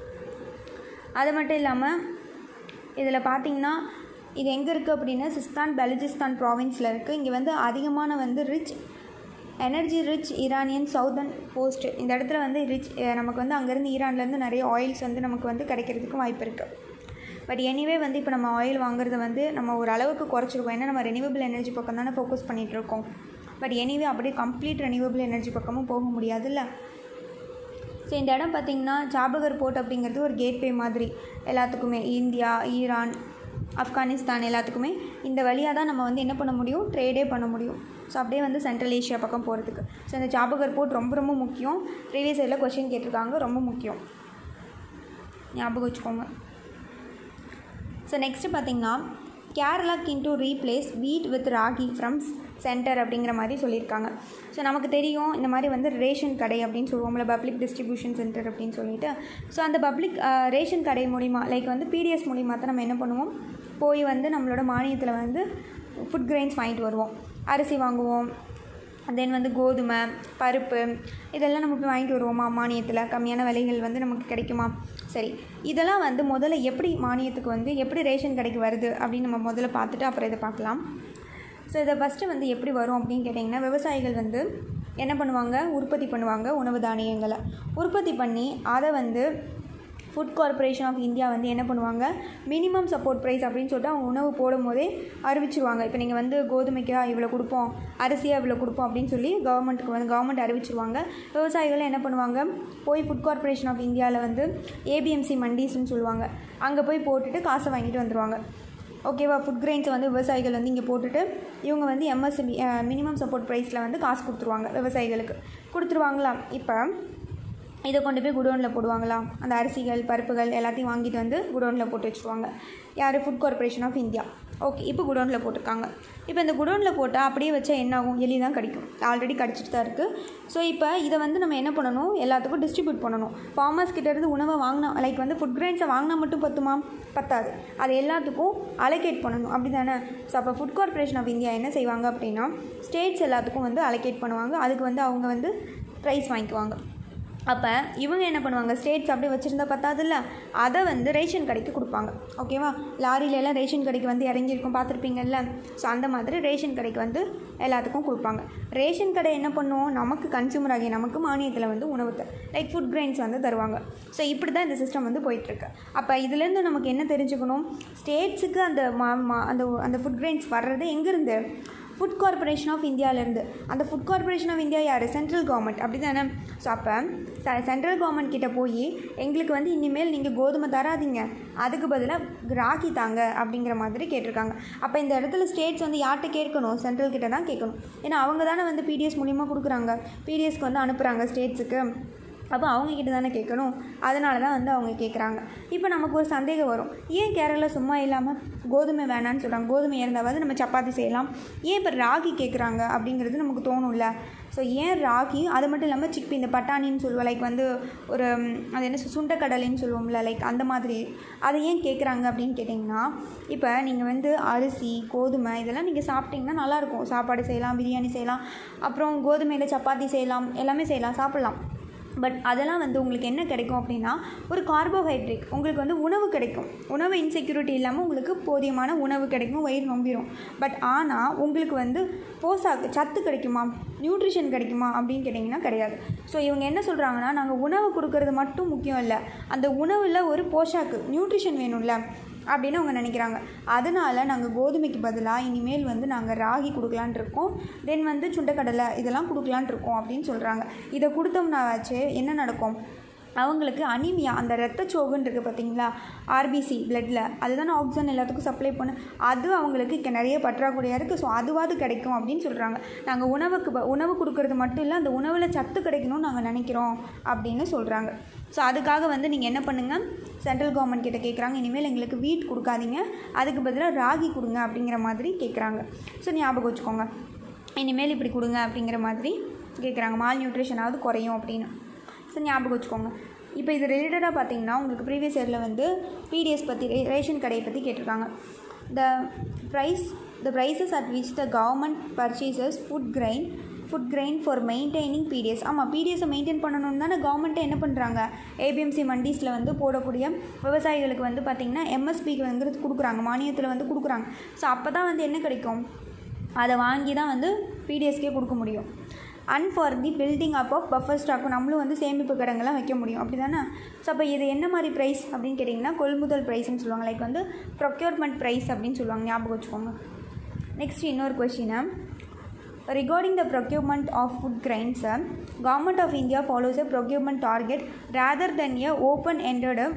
அது மட்டும் இல்லாமல் இதில் பார்த்தீங்கன்னா இது எங்கே இருக்குது அப்படின்னா சிஸ்தான் பலுச்சிஸ்தான் ப்ராவின்ஸில் இருக்குது இங்கே வந்து அதிகமான வந்து rich energy rich Iranian southern post இந்த இடத்துல வந்து ரிச் நமக்கு வந்து அங்கேருந்து ஈரான்லேருந்து நிறைய ஆயில்ஸ் வந்து நமக்கு வந்து கிடைக்கிறதுக்கு வாய்ப்பு இருக்குது பட் எனிவே வந்து இப்போ நம்ம ஆயில் வாங்குறத வந்து நம்ம ஒரு அளவுக்கு குறைச்சிருக்கோம் ஏன்னா நம்ம ரெனியூவபிள் எனர்ஜி பக்கம் தானே ஃபோக்கஸ் பண்ணிகிட்டு இருக்கோம் பட் எனிவே அப்படியே கம்ப்ளீட் ரெனியூவபிள் எனர்ஜி பக்கமும் போக முடியாதுல்ல ஸோ இந்த இடம் பார்த்திங்கன்னா ஜாபகர் போர்ட் அப்படிங்கிறது ஒரு கேட்வே மாதிரி எல்லாத்துக்குமே இந்தியா ஈரான் ஆப்கானிஸ்தான் எல்லாத்துக்குமே இந்த வழியாக தான் நம்ம வந்து என்ன பண்ண முடியும் ட்ரேடே பண்ண முடியும் ஸோ அப்படியே வந்து சென்ட்ரல் ஏஷியா பக்கம் போகிறதுக்கு ஸோ இந்த ஜாபகர் போர்ட் ரொம்ப ரொம்ப முக்கியம் ப்ரீவியஸ் இயரில் கொஷின் கேட்டிருக்காங்க ரொம்ப முக்கியம் ஞாபகம் வச்சுக்கோங்க ஸோ நெக்ஸ்ட்டு பார்த்தீங்கன்னா Kerala keen to replace wheat with ragi from centre அப்படிங்கிற மாதிரி சொல்லியிருக்காங்க ஸோ நமக்கு தெரியும் இந்த மாதிரி வந்து ரேஷன் கடை அப்படின்னு சொல்லுவோம்ல பப்ளிக் டிஸ்ட்ரிபியூஷன் சென்டர் அப்படின்னு சொல்லிட்டு ஸோ அந்த பப்ளிக் ரேஷன் கடை மூலிமா லைக் வந்து பிடிஎஸ் மூலிமா தான் நம்ம என்ன பண்ணுவோம் போய் வந்து நம்மளோட மானியத்தில் வந்து ஃபுட் கிரெயின்ஸ் வாங்கிட்டு வருவோம் அரிசி வாங்குவோம் தென் வந்து கோதுமை பருப்பு இதெல்லாம் நம்ம போய் வாங்கிட்டு வருவோமா மானியத்தில் கம்மியான விலைகள் வந்து நமக்கு கிடைக்குமா சரி இதெல்லாம் வந்து முதல்ல எப்படி மானியத்துக்கு வந்து எப்படி ரேஷன் கடைக்கு வருது அப்படின்னு நம்ம முதல்ல பார்த்துட்டு அப்புறம் இதை பார்க்கலாம் ஸோ இதை ஃபஸ்ட்டு வந்து எப்படி வரும் அப்படின்னு கேட்டிங்கன்னா விவசாயிகள் வந்து என்ன பண்ணுவாங்க உற்பத்தி பண்ணுவாங்க உணவு தானியங்களை உற்பத்தி பண்ணி அதை வந்து ஃபுட் கார்ப்பரேஷன் ஆஃப் இந்தியா வந்து என்ன பண்ணுவாங்க மினிமம் சப்போர்ட் ப்ரைஸ் அப்படின்னு சொல்லிட்டு அவங்க உணவு போடும் போதே அறிவிச்சிருவாங்க இப்போ நீங்கள் வந்து கோதுமைக்கா இவ்வளோ கொடுப்போம் அரிசியாக இவ்வளோ கொடுப்போம் அப்படின்னு சொல்லி கவர்மெண்ட்டுக்கு வந்து கவர்மெண்ட் அறிவிச்சிருவாங்க விவசாயிகள் என்ன பண்ணுவாங்க போய் ஃபுட் கார்ப்பரேஷன் ஆஃப் இந்தியாவில் வந்து ஏபிஎம்சி மண்டிஸ்னு சொல்லுவாங்க அங்கே போய் போட்டுட்டு காசை வாங்கிட்டு வந்துடுவாங்க ஓகேவா ஃபுட் கிரெயின்ஸை வந்து விவசாயிகள் வந்து இங்கே போட்டுட்டு இவங்க வந்து எம்எஸ்பி மினிமம் சப்போர்ட் ப்ரைஸில் வந்து காசு கொடுத்துருவாங்க விவசாயிகளுக்கு கொடுத்துருவாங்களா இப்போ இதை கொண்டு போய் குடோனில் போடுவாங்களா அந்த அரிசிகள் பருப்புகள் எல்லாத்தையும் வாங்கிட்டு வந்து குடோனில் போட்டு வச்சுருவாங்க யார் food corporation of India okay இப்போ குடோனில் போட்டிருக்காங்க இப்போ இந்த குடோனில் போட்டால் அப்படியே வச்சா என்ன ஆகும் எலி தான் கடிக்கும் ஆல்ரெடி கடிச்சிட்டு தான் இருக்குது ஸோ இப்போ இதை வந்து நம்ம என்ன பண்ணணும் எல்லாத்துக்கும் டிஸ்ட்ரிபியூட் பண்ணணும் ஃபார்மர்ஸ் கிட்டேருந்து உணவை வாங்கினா லைக் வந்து ஃபுட் கிரெயின்ஸை வாங்கினா மட்டும் பத்துமா பத்தாது அது எல்லாத்துக்கும் அலோகேட் பண்ணணும் அப்படி தானே ஸோ அப்போ ஃபுட் கார்ப்பரேஷன் ஆஃப் இந்தியா என்ன செய்வாங்க அப்படின்னா ஸ்டேட்ஸ் எல்லாத்துக்கும் வந்து அலோகேட் பண்ணுவாங்க அதுக்கு வந்து அவங்க வந்து ப்ரைஸ் வாங்கிக்குவாங்க அப்போ இவங்க என்ன பண்ணுவாங்க ஸ்டேட்ஸ் அப்படியே வச்சுருந்தா பத்தாதுல்ல அதை வந்து ரேஷன் கடைக்கு கொடுப்பாங்க ஓகேவா லாரியில எல்லாம் ரேஷன் கடைக்கு வந்து இறங்கியிருக்கும் பார்த்துருப்பீங்கல்ல ஸோ அந்த மாதிரி ரேஷன் கடைக்கு வந்து எல்லாத்துக்கும் கொடுப்பாங்க ரேஷன் கடை என்ன பண்ணுவோம் நமக்கு கன்சூமர் ஆகிய நமக்கு மானியத்தில் வந்து உணவு த லைக் ஃபுட் கிரெயின்ஸ் வந்து தருவாங்க ஸோ இப்படி தான் இந்த சிஸ்டம் வந்து போயிட்டுருக்கு அப்போ இதுலேருந்து நமக்கு என்ன தெரிஞ்சுக்கணும் ஸ்டேட்ஸுக்கு அந்த மா மா- அந்த அந்த ஃபுட் கிரெயின்ஸ் வர்றது எங்கேருந்து ஃபுட் கார்ப்பரேஷன் ஆஃப் இந்தியாவிலேருந்து அந்த ஃபுட் கார்ப்பரேஷன் ஆஃப் இந்தியா யார் சென்ட்ரல் கவர்மெண்ட் அப்படி தானே ஸோ அப்போ சென்ட்ரல் கவர்மெண்ட் கிட்ட போய் எங்களுக்கு வந்து இனிமேல் நீங்கள் கோதுமை தராதீங்க அதுக்கு பதிலாக ராகி தாங்க அப்படிங்கிற மாதிரி கேட்டிருக்காங்க அப்போ இந்த இடத்துல ஸ்டேட்ஸ் வந்து யார்கிட்ட கேட்கணும் சென்ட்ரல் கிட்ட தான் கேட்கணும் ஏன்னா அவங்க தானே வந்து பிடிஎஸ் மூலிமா கொடுக்குறாங்க பிடிஎஸ்க்கு வந்து அனுப்புகிறாங்க ஸ்டேட்ஸுக்கு அப்போ அவங்க கிட்ட தானே கேட்கணும் அதனால தான் வந்து அவங்க கேட்குறாங்க இப்போ நமக்கு ஒரு சந்தேகம் வரும் ஏன் கேரளா சும்மா இல்லாமல் கோதுமை வேணான்னு சொல்கிறாங்க கோதுமை இருந்தாவது நம்ம சப்பாத்தி செய்யலாம் ஏன் இப்போ ராகி கேட்குறாங்க அப்படிங்கிறது நமக்கு தோணும்ல ஸோ ஏன் ராகி அது மட்டும் இல்லாமல் சிக்பி இந்த பட்டாணின்னு சொல்லுவோம் லைக் வந்து ஒரு ம், அது என்ன சொ- சுண்டைக்கடலைன்னு சொல்லுவோம்ல லைக் அந்த மாதிரி அதை ஏன் கேட்குறாங்க அப்படின்னு கேட்டிங்கன்னா இப்போ நீங்கள் வந்து அரிசி கோதுமை இதெல்லாம் நீங்கள் சாப்பிட்டீங்கன்னா நல்லாயிருக்கும் சாப்பாடு செய்யலாம் பிரியாணி செய்யலாம் அப்புறம் கோதுமையில் சப்பாத்தி செய்யலாம் எல்லாமே செய்யலாம் சாப்பிட்லாம் பட் அதெல்லாம் வந்து உங்களுக்கு என்ன கிடைக்கும் அப்படின்னா ஒரு கார்போஹைட்ரேட் உங்களுக்கு வந்து உணவு கிடைக்கும் உணவு இன்செக்யூரிட்டி இல்லாமல் உங்களுக்கு போதியமான உணவு கிடைக்கும் வயிறு நொம்பிடும் பட் ஆனால் உங்களுக்கு வந்து போசாக்கு சத்து கிடைக்குமா நியூட்ரிஷன் கிடைக்குமா அப்படின்னு கேட்டிங்கன்னா கிடையாது ஸோ இவங்க என்ன சொல்கிறாங்கன்னா நாங்கள் உணவு கொடுக்கறது மட்டும் முக்கியம் இல்லை அந்த உணவில் ஒரு போஷாக்கு நியூட்ரிஷன் வேணும்ல அப்படின்னு அவங்க நினைக்கிறாங்க அதனால நாங்கள் கோதுமைக்கு பதிலாக இனிமேல் வந்து நாங்கள் ராகி கொடுக்கலான் இருக்கோம் தென் வந்து சுண்டைக்கடலை இதெல்லாம் கொடுக்கலான் இருக்கோம் அப்படின்னு சொல்கிறாங்க இதை கொடுத்தோம்னாச்சு என்ன நடக்கும் அவங்களுக்கு அனீமியா அந்த ரத்தச்சோகுன்னு இருக்குது பார்த்தீங்களா ஆர்பிசி பிளட்டில் அதுதானே ஆக்சிஜன் எல்லாத்துக்கும் சப்ளை பண்ண அது அவங்களுக்கு இங்கே நிறைய பற்றாக்குறையாக இருக்குது ஸோ அதுவாது கிடைக்கும் அப்படின்னு சொல்கிறாங்க நாங்கள் உணவுக்கு ப- உணவு கொடுக்கறது மட்டும் இல்லை அந்த உணவில் சத்து கிடைக்கணும்னு நாங்கள் நினைக்கிறோம் அப்படின்னு சொல்கிறாங்க ஸோ அதுக்காக வந்து நீங்கள் என்ன பண்ணுங்கள் சென்ட்ரல் கவர்மெண்ட் கிட்ட கேட்குறாங்க இனிமேல் எங்களுக்கு வீட் கொடுக்காதீங்க அதுக்கு பதிலாக ராகி கொடுங்க அப்படிங்கிற மாதிரி கேட்குறாங்க ஸோ ஞாபகம் வச்சுக்கோங்க இனிமேல் இப்படி கொடுங்க அப்படிங்கிற மாதிரி கேட்குறாங்க மால் நியூட்ரிஷனாவது குறையும் அப்படின்னு ஸோ ஞாபகம் வச்சுக்கோங்க இப்போ இது ரிலேட்டடாக பார்த்தீங்கன்னா உங்களுக்கு ப்ரீவியஸ் இயரில் வந்து பிடிஎஸ் பற்றி ரே ரேஷன் கடையை பற்றி கேட்டிருக்காங்க the price the prices at which the government purchases food grain food grain for maintaining PDS ஆமாம் பிடிஎஸை மெயின்டைன் பண்ணணும்னு தானே கவர்மெண்ட்டை என்ன பண்ணுறாங்க ஏபிஎம்சி மண்டீஸில் வந்து போடக்கூடிய விவசாயிகளுக்கு வந்து பார்த்திங்கன்னா எம்எஸ்பிக்கு வந்து கொடுக்குறாங்க மானியத்தில் வந்து கொடுக்குறாங்க ஸோ அப்போ தான் வந்து என்ன கிடைக்கும் அதை வாங்கி தான் வந்து பிடிஎஸ்க்கே கொடுக்க முடியும் and for the building up of buffer ஸ்டாக்கும் நம்மளும் வந்து சேமிப்பு கிடங்கெல்லாம் வைக்க முடியும் அப்படி தானே ஸோ அப்போ இது என்ன மாதிரி ப்ரைஸ் அப்படின்னு கேட்டிங்கன்னா கொள்முதல் ப்ரைஸ்னு சொல்லுவாங்க லைக் வந்து ப்ரொக்யூர்மெண்ட் ப்ரைஸ் அப்படின்னு சொல்லுவாங்க ஞாபகம் வச்சுக்கோங்க நெக்ஸ்ட் இன்னொரு கொஷினை Regarding the procurement of food grains, uh, Government of India follows a procurement target rather than a open-ended uh,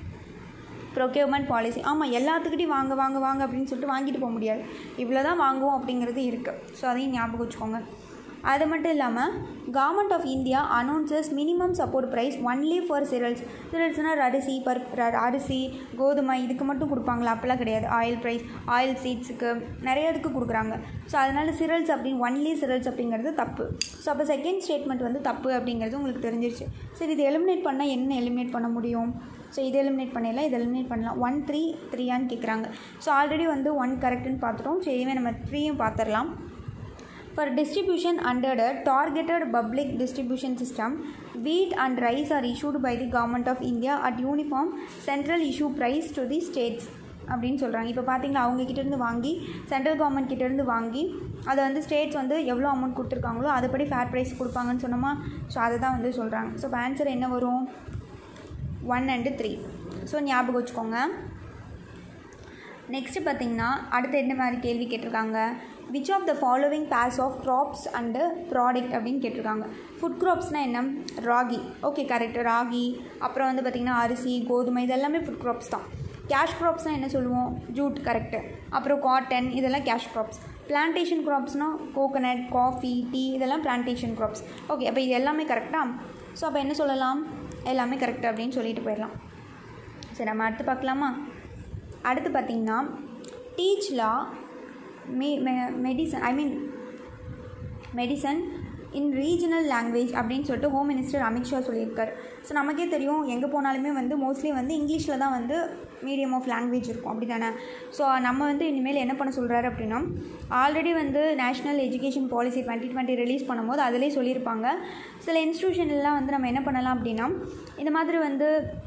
procurement policy. ஆமாம் எல்லாத்துக்கிட்டையும் வாங்க வாங்க வாங்க அப்படின்னு சொல்லிட்டு வாங்கிட்டு போக முடியாது இவ்வளோ தான் வாங்குவோம் அப்படிங்கிறது இருக்குது ஸோ அதையும் ஞாபகம் வச்சுக்கோங்க அது மட்டும் இல்லாமல் government of India announces minimum support price only for cereals சிரல்ஸ்னால் அரிசி பருப்பு ர- அரிசி கோதுமை இதுக்கு மட்டும் கொடுப்பாங்களா அப்போல்லாம் கிடையாது ஆயில் ப்ரைஸ் ஆயில் சீட்ஸுக்கு நிறைய இதுக்கு கொடுக்குறாங்க ஸோ அதனால் சிரல்ஸ் அப்படின்னு ஒன்லி சிரல்ஸ் அப்படிங்கிறது தப்பு ஸோ அப்போ செகண்ட் ஸ்டேட்மெண்ட் வந்து தப்பு அப்படிங்கிறது உங்களுக்கு தெரிஞ்சிருச்சு சரி இது எலிமினேட் பண்ணால் என்ன எலிமினேட் பண்ண முடியும் ஸோ இது எலிமினேட் பண்ணிடலாம் இது எலிமினேட் பண்ணலாம் ஒன் த்ரீ த்ரீயான்னு கேட்குறாங்க ஸோ ஆல்ரெடி வந்து ஒன் கரெக்டுன்னு பார்த்துட்டோம் சரி இனிமே நம்ம த்ரீயும் பார்த்துடலாம் For distribution under the targeted public distribution system, wheat and rice are issued by the government of India at uniform central issue price to the states அப்படின்னு சொல்கிறாங்க இப்போ பார்த்தீங்களா அவங்க கிட்டேருந்து வாங்கி சென்ட்ரல் கவர்மெண்ட் கிட்டேருந்து வாங்கி அதை வந்து ஸ்டேட்ஸ் வந்து எவ்வளோ அமௌண்ட் கொடுத்துருக்காங்களோ அதுபடி ஃபேர் ப்ரைஸ் கொடுப்பாங்கன்னு சொன்னோமா ஸோ அதை தான் வந்து சொல்கிறாங்க ஸோ இப்போ ஆன்சர் என்ன வரும் ஒன் அண்டு த்ரீ ஸோ ஞாபகம் வச்சுக்கோங்க நெக்ஸ்ட்டு பார்த்தீங்கன்னா அடுத்து என்ன மாதிரி கேள்வி கேட்டிருக்காங்க which of the following pairs of crops and product அப்படின்னு கேட்டிருக்காங்க ஃபுட் க்ராப்ஸ்னால் என்ன ராகி ஓகே கரெக்ட் ராகி அப்புறம் வந்து பார்த்திங்கன்னா அரிசி கோதுமை இதெல்லாமே ஃபுட் க்ராப்ஸ் தான் கேஷ் க்ராப்ஸ்னால் என்ன சொல்லுவோம் ஜூட் கரெக்டு அப்புறம் காட்டன் இதெல்லாம் கேஷ் க்ராப்ஸ் பிளான்டேஷன் க்ராப்ஸ்னால் கோகனட் காஃபி டீ இதெல்லாம் பிளான்டேஷன் க்ராப்ஸ் ஓகே அப்போ இது எல்லாமே கரெக்டாக ஸோ அப்போ என்ன சொல்லலாம் எல்லாமே கரெக்டு அப்படின்னு சொல்லிட்டு போயிடலாம் சரி நம்ம அடுத்து பார்க்கலாமா அடுத்து பார்த்திங்கன்னா teach law me medicine I mean medicine in regional language அப்படின்னு சொல்லிட்டு ஹோம் மினிஸ்டர் அமித்ஷா சொல்லியிருக்காரு ஸோ நமக்கே தெரியும் எங்கே போனாலுமே வந்து மோஸ்ட்லி வந்து இங்கிலீஷில் தான் வந்து மீடியம் ஆஃப் லாங்குவேஜ் இருக்கும் அப்படி தானே ஸோ நம்ம வந்து இனிமேல் என்ன பண்ண சொல்கிறாரு அப்படின்னா ஆல்ரெடி வந்து national education policy twenty twenty release பண்ணும்போது அதிலே சொல்லியிருப்பாங்க சில இன்ஸ்டியூஷன்லாம் வந்து நம்ம என்ன பண்ணலாம் அப்படின்னா இந்த மாதிரி வந்து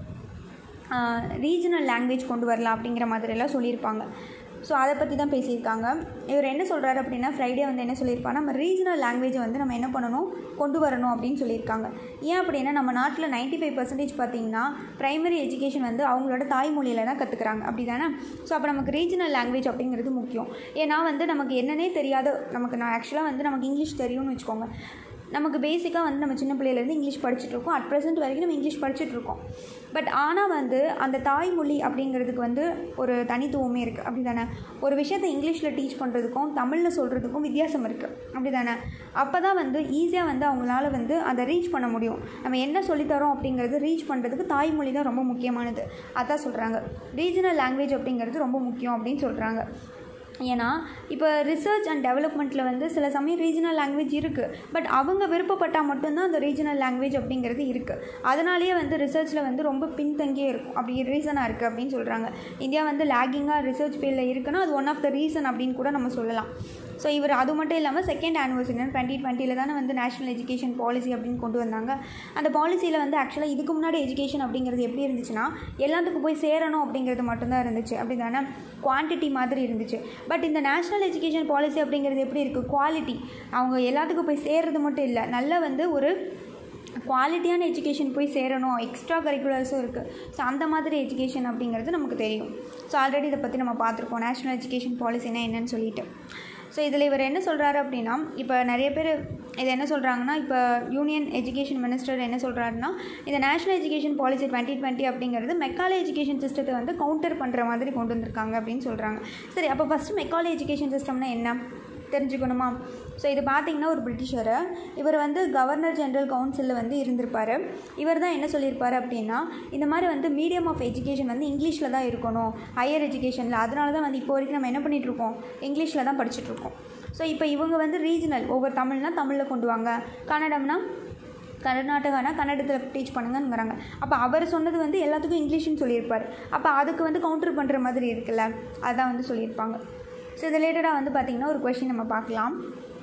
ரீஜனல் லாங்குவேஜ் கொண்டு வரலாம் அப்படிங்கிற மாதிரிலாம் சொல்லியிருப்பாங்க ஸோ அதை பற்றி தான் பேசியிருக்காங்க இவர் என்ன சொல்கிறாரு அப்படின்னா ஃப்ரைடே வந்து என்ன சொல்லியிருப்பாங்க நம்ம ரீஜனல் லாங்குவேஜை வந்து நம்ம என்ன பண்ணணும் கொண்டு வரணும் அப்படின்னு சொல்லியிருக்காங்க ஏன் அப்படின்னா நம்ம நாட்டில் நைன்ட்டி ஃபைவ் பர்சன்டேஜ் பார்த்திங்கன்னா ப்ரைமரி எஜுகேஷன் வந்து அவங்களோட தாய்மொழியில் தான் கற்றுக்குறாங்க அப்படி தானே ஸோ அப்போ நமக்கு ரீஜனல் லாங்குவேஜ் அப்படிங்கிறது முக்கியம் ஏன்னா வந்து நமக்கு என்னன்னே தெரியாத நமக்கு நான் ஆக்சுவலாக வந்து நமக்கு இங்கிலீஷ் தெரியும்னு வச்சுக்கோங்க நமக்கு பேசிக்காக வந்து நம்ம சின்ன பிள்ளையிலேருந்து இங்கிலீஷ் படிச்சுட்ருக்கோம் அட் ப்ரெசென்ட் வரைக்கும் நம்ம இங்கிலீஷ் படிச்சுட்ருக்கோம் பட் ஆனால் வந்து அந்த தாய்மொழி அப்படிங்கிறதுக்கு வந்து ஒரு தனித்துவமே இருக்குது அப்படி தானே ஒரு விஷயத்தை இங்கிலீஷில் டீச் பண்ணுறதுக்கும் தமிழில் சொல்கிறதுக்கும் வித்தியாசம் இருக்குது அப்படி தானே அப்போ தான் வந்து ஈஸியாக வந்து அவங்களால வந்து அதை ரீச் பண்ண முடியும் நம்ம என்ன சொல்லித்தரோம் அப்படிங்கிறது ரீச் பண்ணுறதுக்கு தாய்மொழி தான் ரொம்ப முக்கியமானது அதான் சொல்கிறாங்க ரீஜனல் லாங்குவேஜ் அப்படிங்கிறது ரொம்ப முக்கியம் அப்படின்னு சொல்கிறாங்க ஏன்னா இப்போ ரிசர்ச் அண்ட் டெவலப்மெண்ட்டில் வந்து சில சமயம் ரீஜனல் லாங்குவேஜ் இருக்குது பட் அவங்க விருப்பப்பட்டால் மட்டும்தான் அந்த ரீஜனல் லாங்குவேஜ் அப்படிங்கிறது இருக்குது அதனாலேயே வந்து ரிசர்ச்சில் வந்து ரொம்ப பின்தங்கியே இருக்கும் அப்படி ரீசனாக இருக்குது அப்படின்னு சொல்கிறாங்க இந்தியா வந்து லேகிங்காக ரிசர்ச் ஃபீல்டில் இருக்குன்னா அது ஒன் ஆஃப் த ரீசன் அப்படின்னு கூட நம்ம சொல்லலாம் ஸோ இவர் அது மட்டும் இல்லாமல் செகண்ட் ஆனிவர்சரி டுவெண்ட்டி டுவெண்ட்டியில் தானே வந்து நேஷனல் எஜுகேஷன் பாலிசி அப்படின்னு கொண்டு வந்தாங்க அந்த பாலிசியில் வந்து ஆக்சுவலாக இதுக்கு முன்னாடி எஜுகேஷன் அப்படிங்கிறது எப்படி இருந்துச்சுன்னா எல்லாத்துக்கும் போய் சேரணும் அப்படிங்கிறது மட்டும்தான் இருந்துச்சு அப்படி தானே குவான்டிட்டி மாதிரி இருந்துச்சு பட் இந்த நேஷ்னல் எஜுகேஷன் பாலிசி அப்படிங்கிறது எப்படி இருக்குது குவாலிட்டி அவங்க எல்லாத்துக்கும் போய் சேர்றது மட்டும் இல்லை நல்லா வந்து ஒரு குவாலிட்டியான எஜுகேஷன் போய் சேரணும் எக்ஸ்ட்ரா கரிக்குலர்ஸும் இருக்குது ஸோ அந்த மாதிரி எஜுகேஷன் அப்படிங்கிறது நமக்கு தெரியும் ஸோ ஆல்ரெடி இதை பற்றி நம்ம பார்த்துருக்கோம் நேஷ்னல் எஜுகேஷன் பாலிசினா என்னன்னு சொல்லிட்டு ஸோ இதில் இவர் என்ன சொல்கிறாரு அப்படின்னா இப்போ நிறைய பேர் இது என்ன சொல்கிறாங்கன்னா இப்போ யூனியன் எஜுகேஷன் மினிஸ்டர் என்ன சொல்கிறாருன்னா இந்த national education policy twenty twenty அப்படிங்கிறது மெக்காலே எஜுகேஷன் சிஸ்டத்தை வந்து கவுண்டர் பண்ணுற மாதிரி கொண்டு வந்திருக்காங்க அப்படின்னு சொல்கிறாங்க சரி அப்போ ஃபஸ்ட்டு மெக்காலே எஜுகேஷன் சிஸ்டம்னா என்ன தெரிஞ்சுக்கணுமா ஸோ இது பார்த்தீங்கன்னா ஒரு பிரிட்டிஷரு இவர் வந்து கவர்னர் ஜென்ரல் கவுன்சிலில் வந்து இருந்திருப்பார் இவர் தான் என்ன சொல்லியிருப்பார் அப்படின்னா இந்த மாதிரி வந்து மீடியம் ஆஃப் எஜுகேஷன் வந்து இங்கிலீஷில் தான் இருக்கணும் ஹையர் எஜுகேஷனில் அதனால தான் வந்து இப்போ வரைக்கும் நம்ம என்ன பண்ணிகிட்ருக்கோம் இங்கிலீஷில் தான் படிச்சுட்ருக்கோம் ஸோ இப்போ இவங்க வந்து ரீஜனல் ஒவ்வொரு தமிழ்னா தமிழில் கொண்டு வாங்க கன்னடம்னா கர்நாடகானா கன்னடத்தில் டீச் பண்ணுங்கங்கிறாங்க அப்போ அவர் சொன்னது வந்து எல்லாத்துக்கும் இங்கிலீஷ்னு சொல்லியிருப்பார் அப்போ அதுக்கு வந்து கவுண்டர் பண்ணுற மாதிரி இருக்குல்ல அதான் வந்து சொல்லியிருப்பாங்க ஸோ இது ரிலேட்டடாக வந்து பார்த்திங்கன்னா ஒரு கொஷின் நம்ம பார்க்கலாம்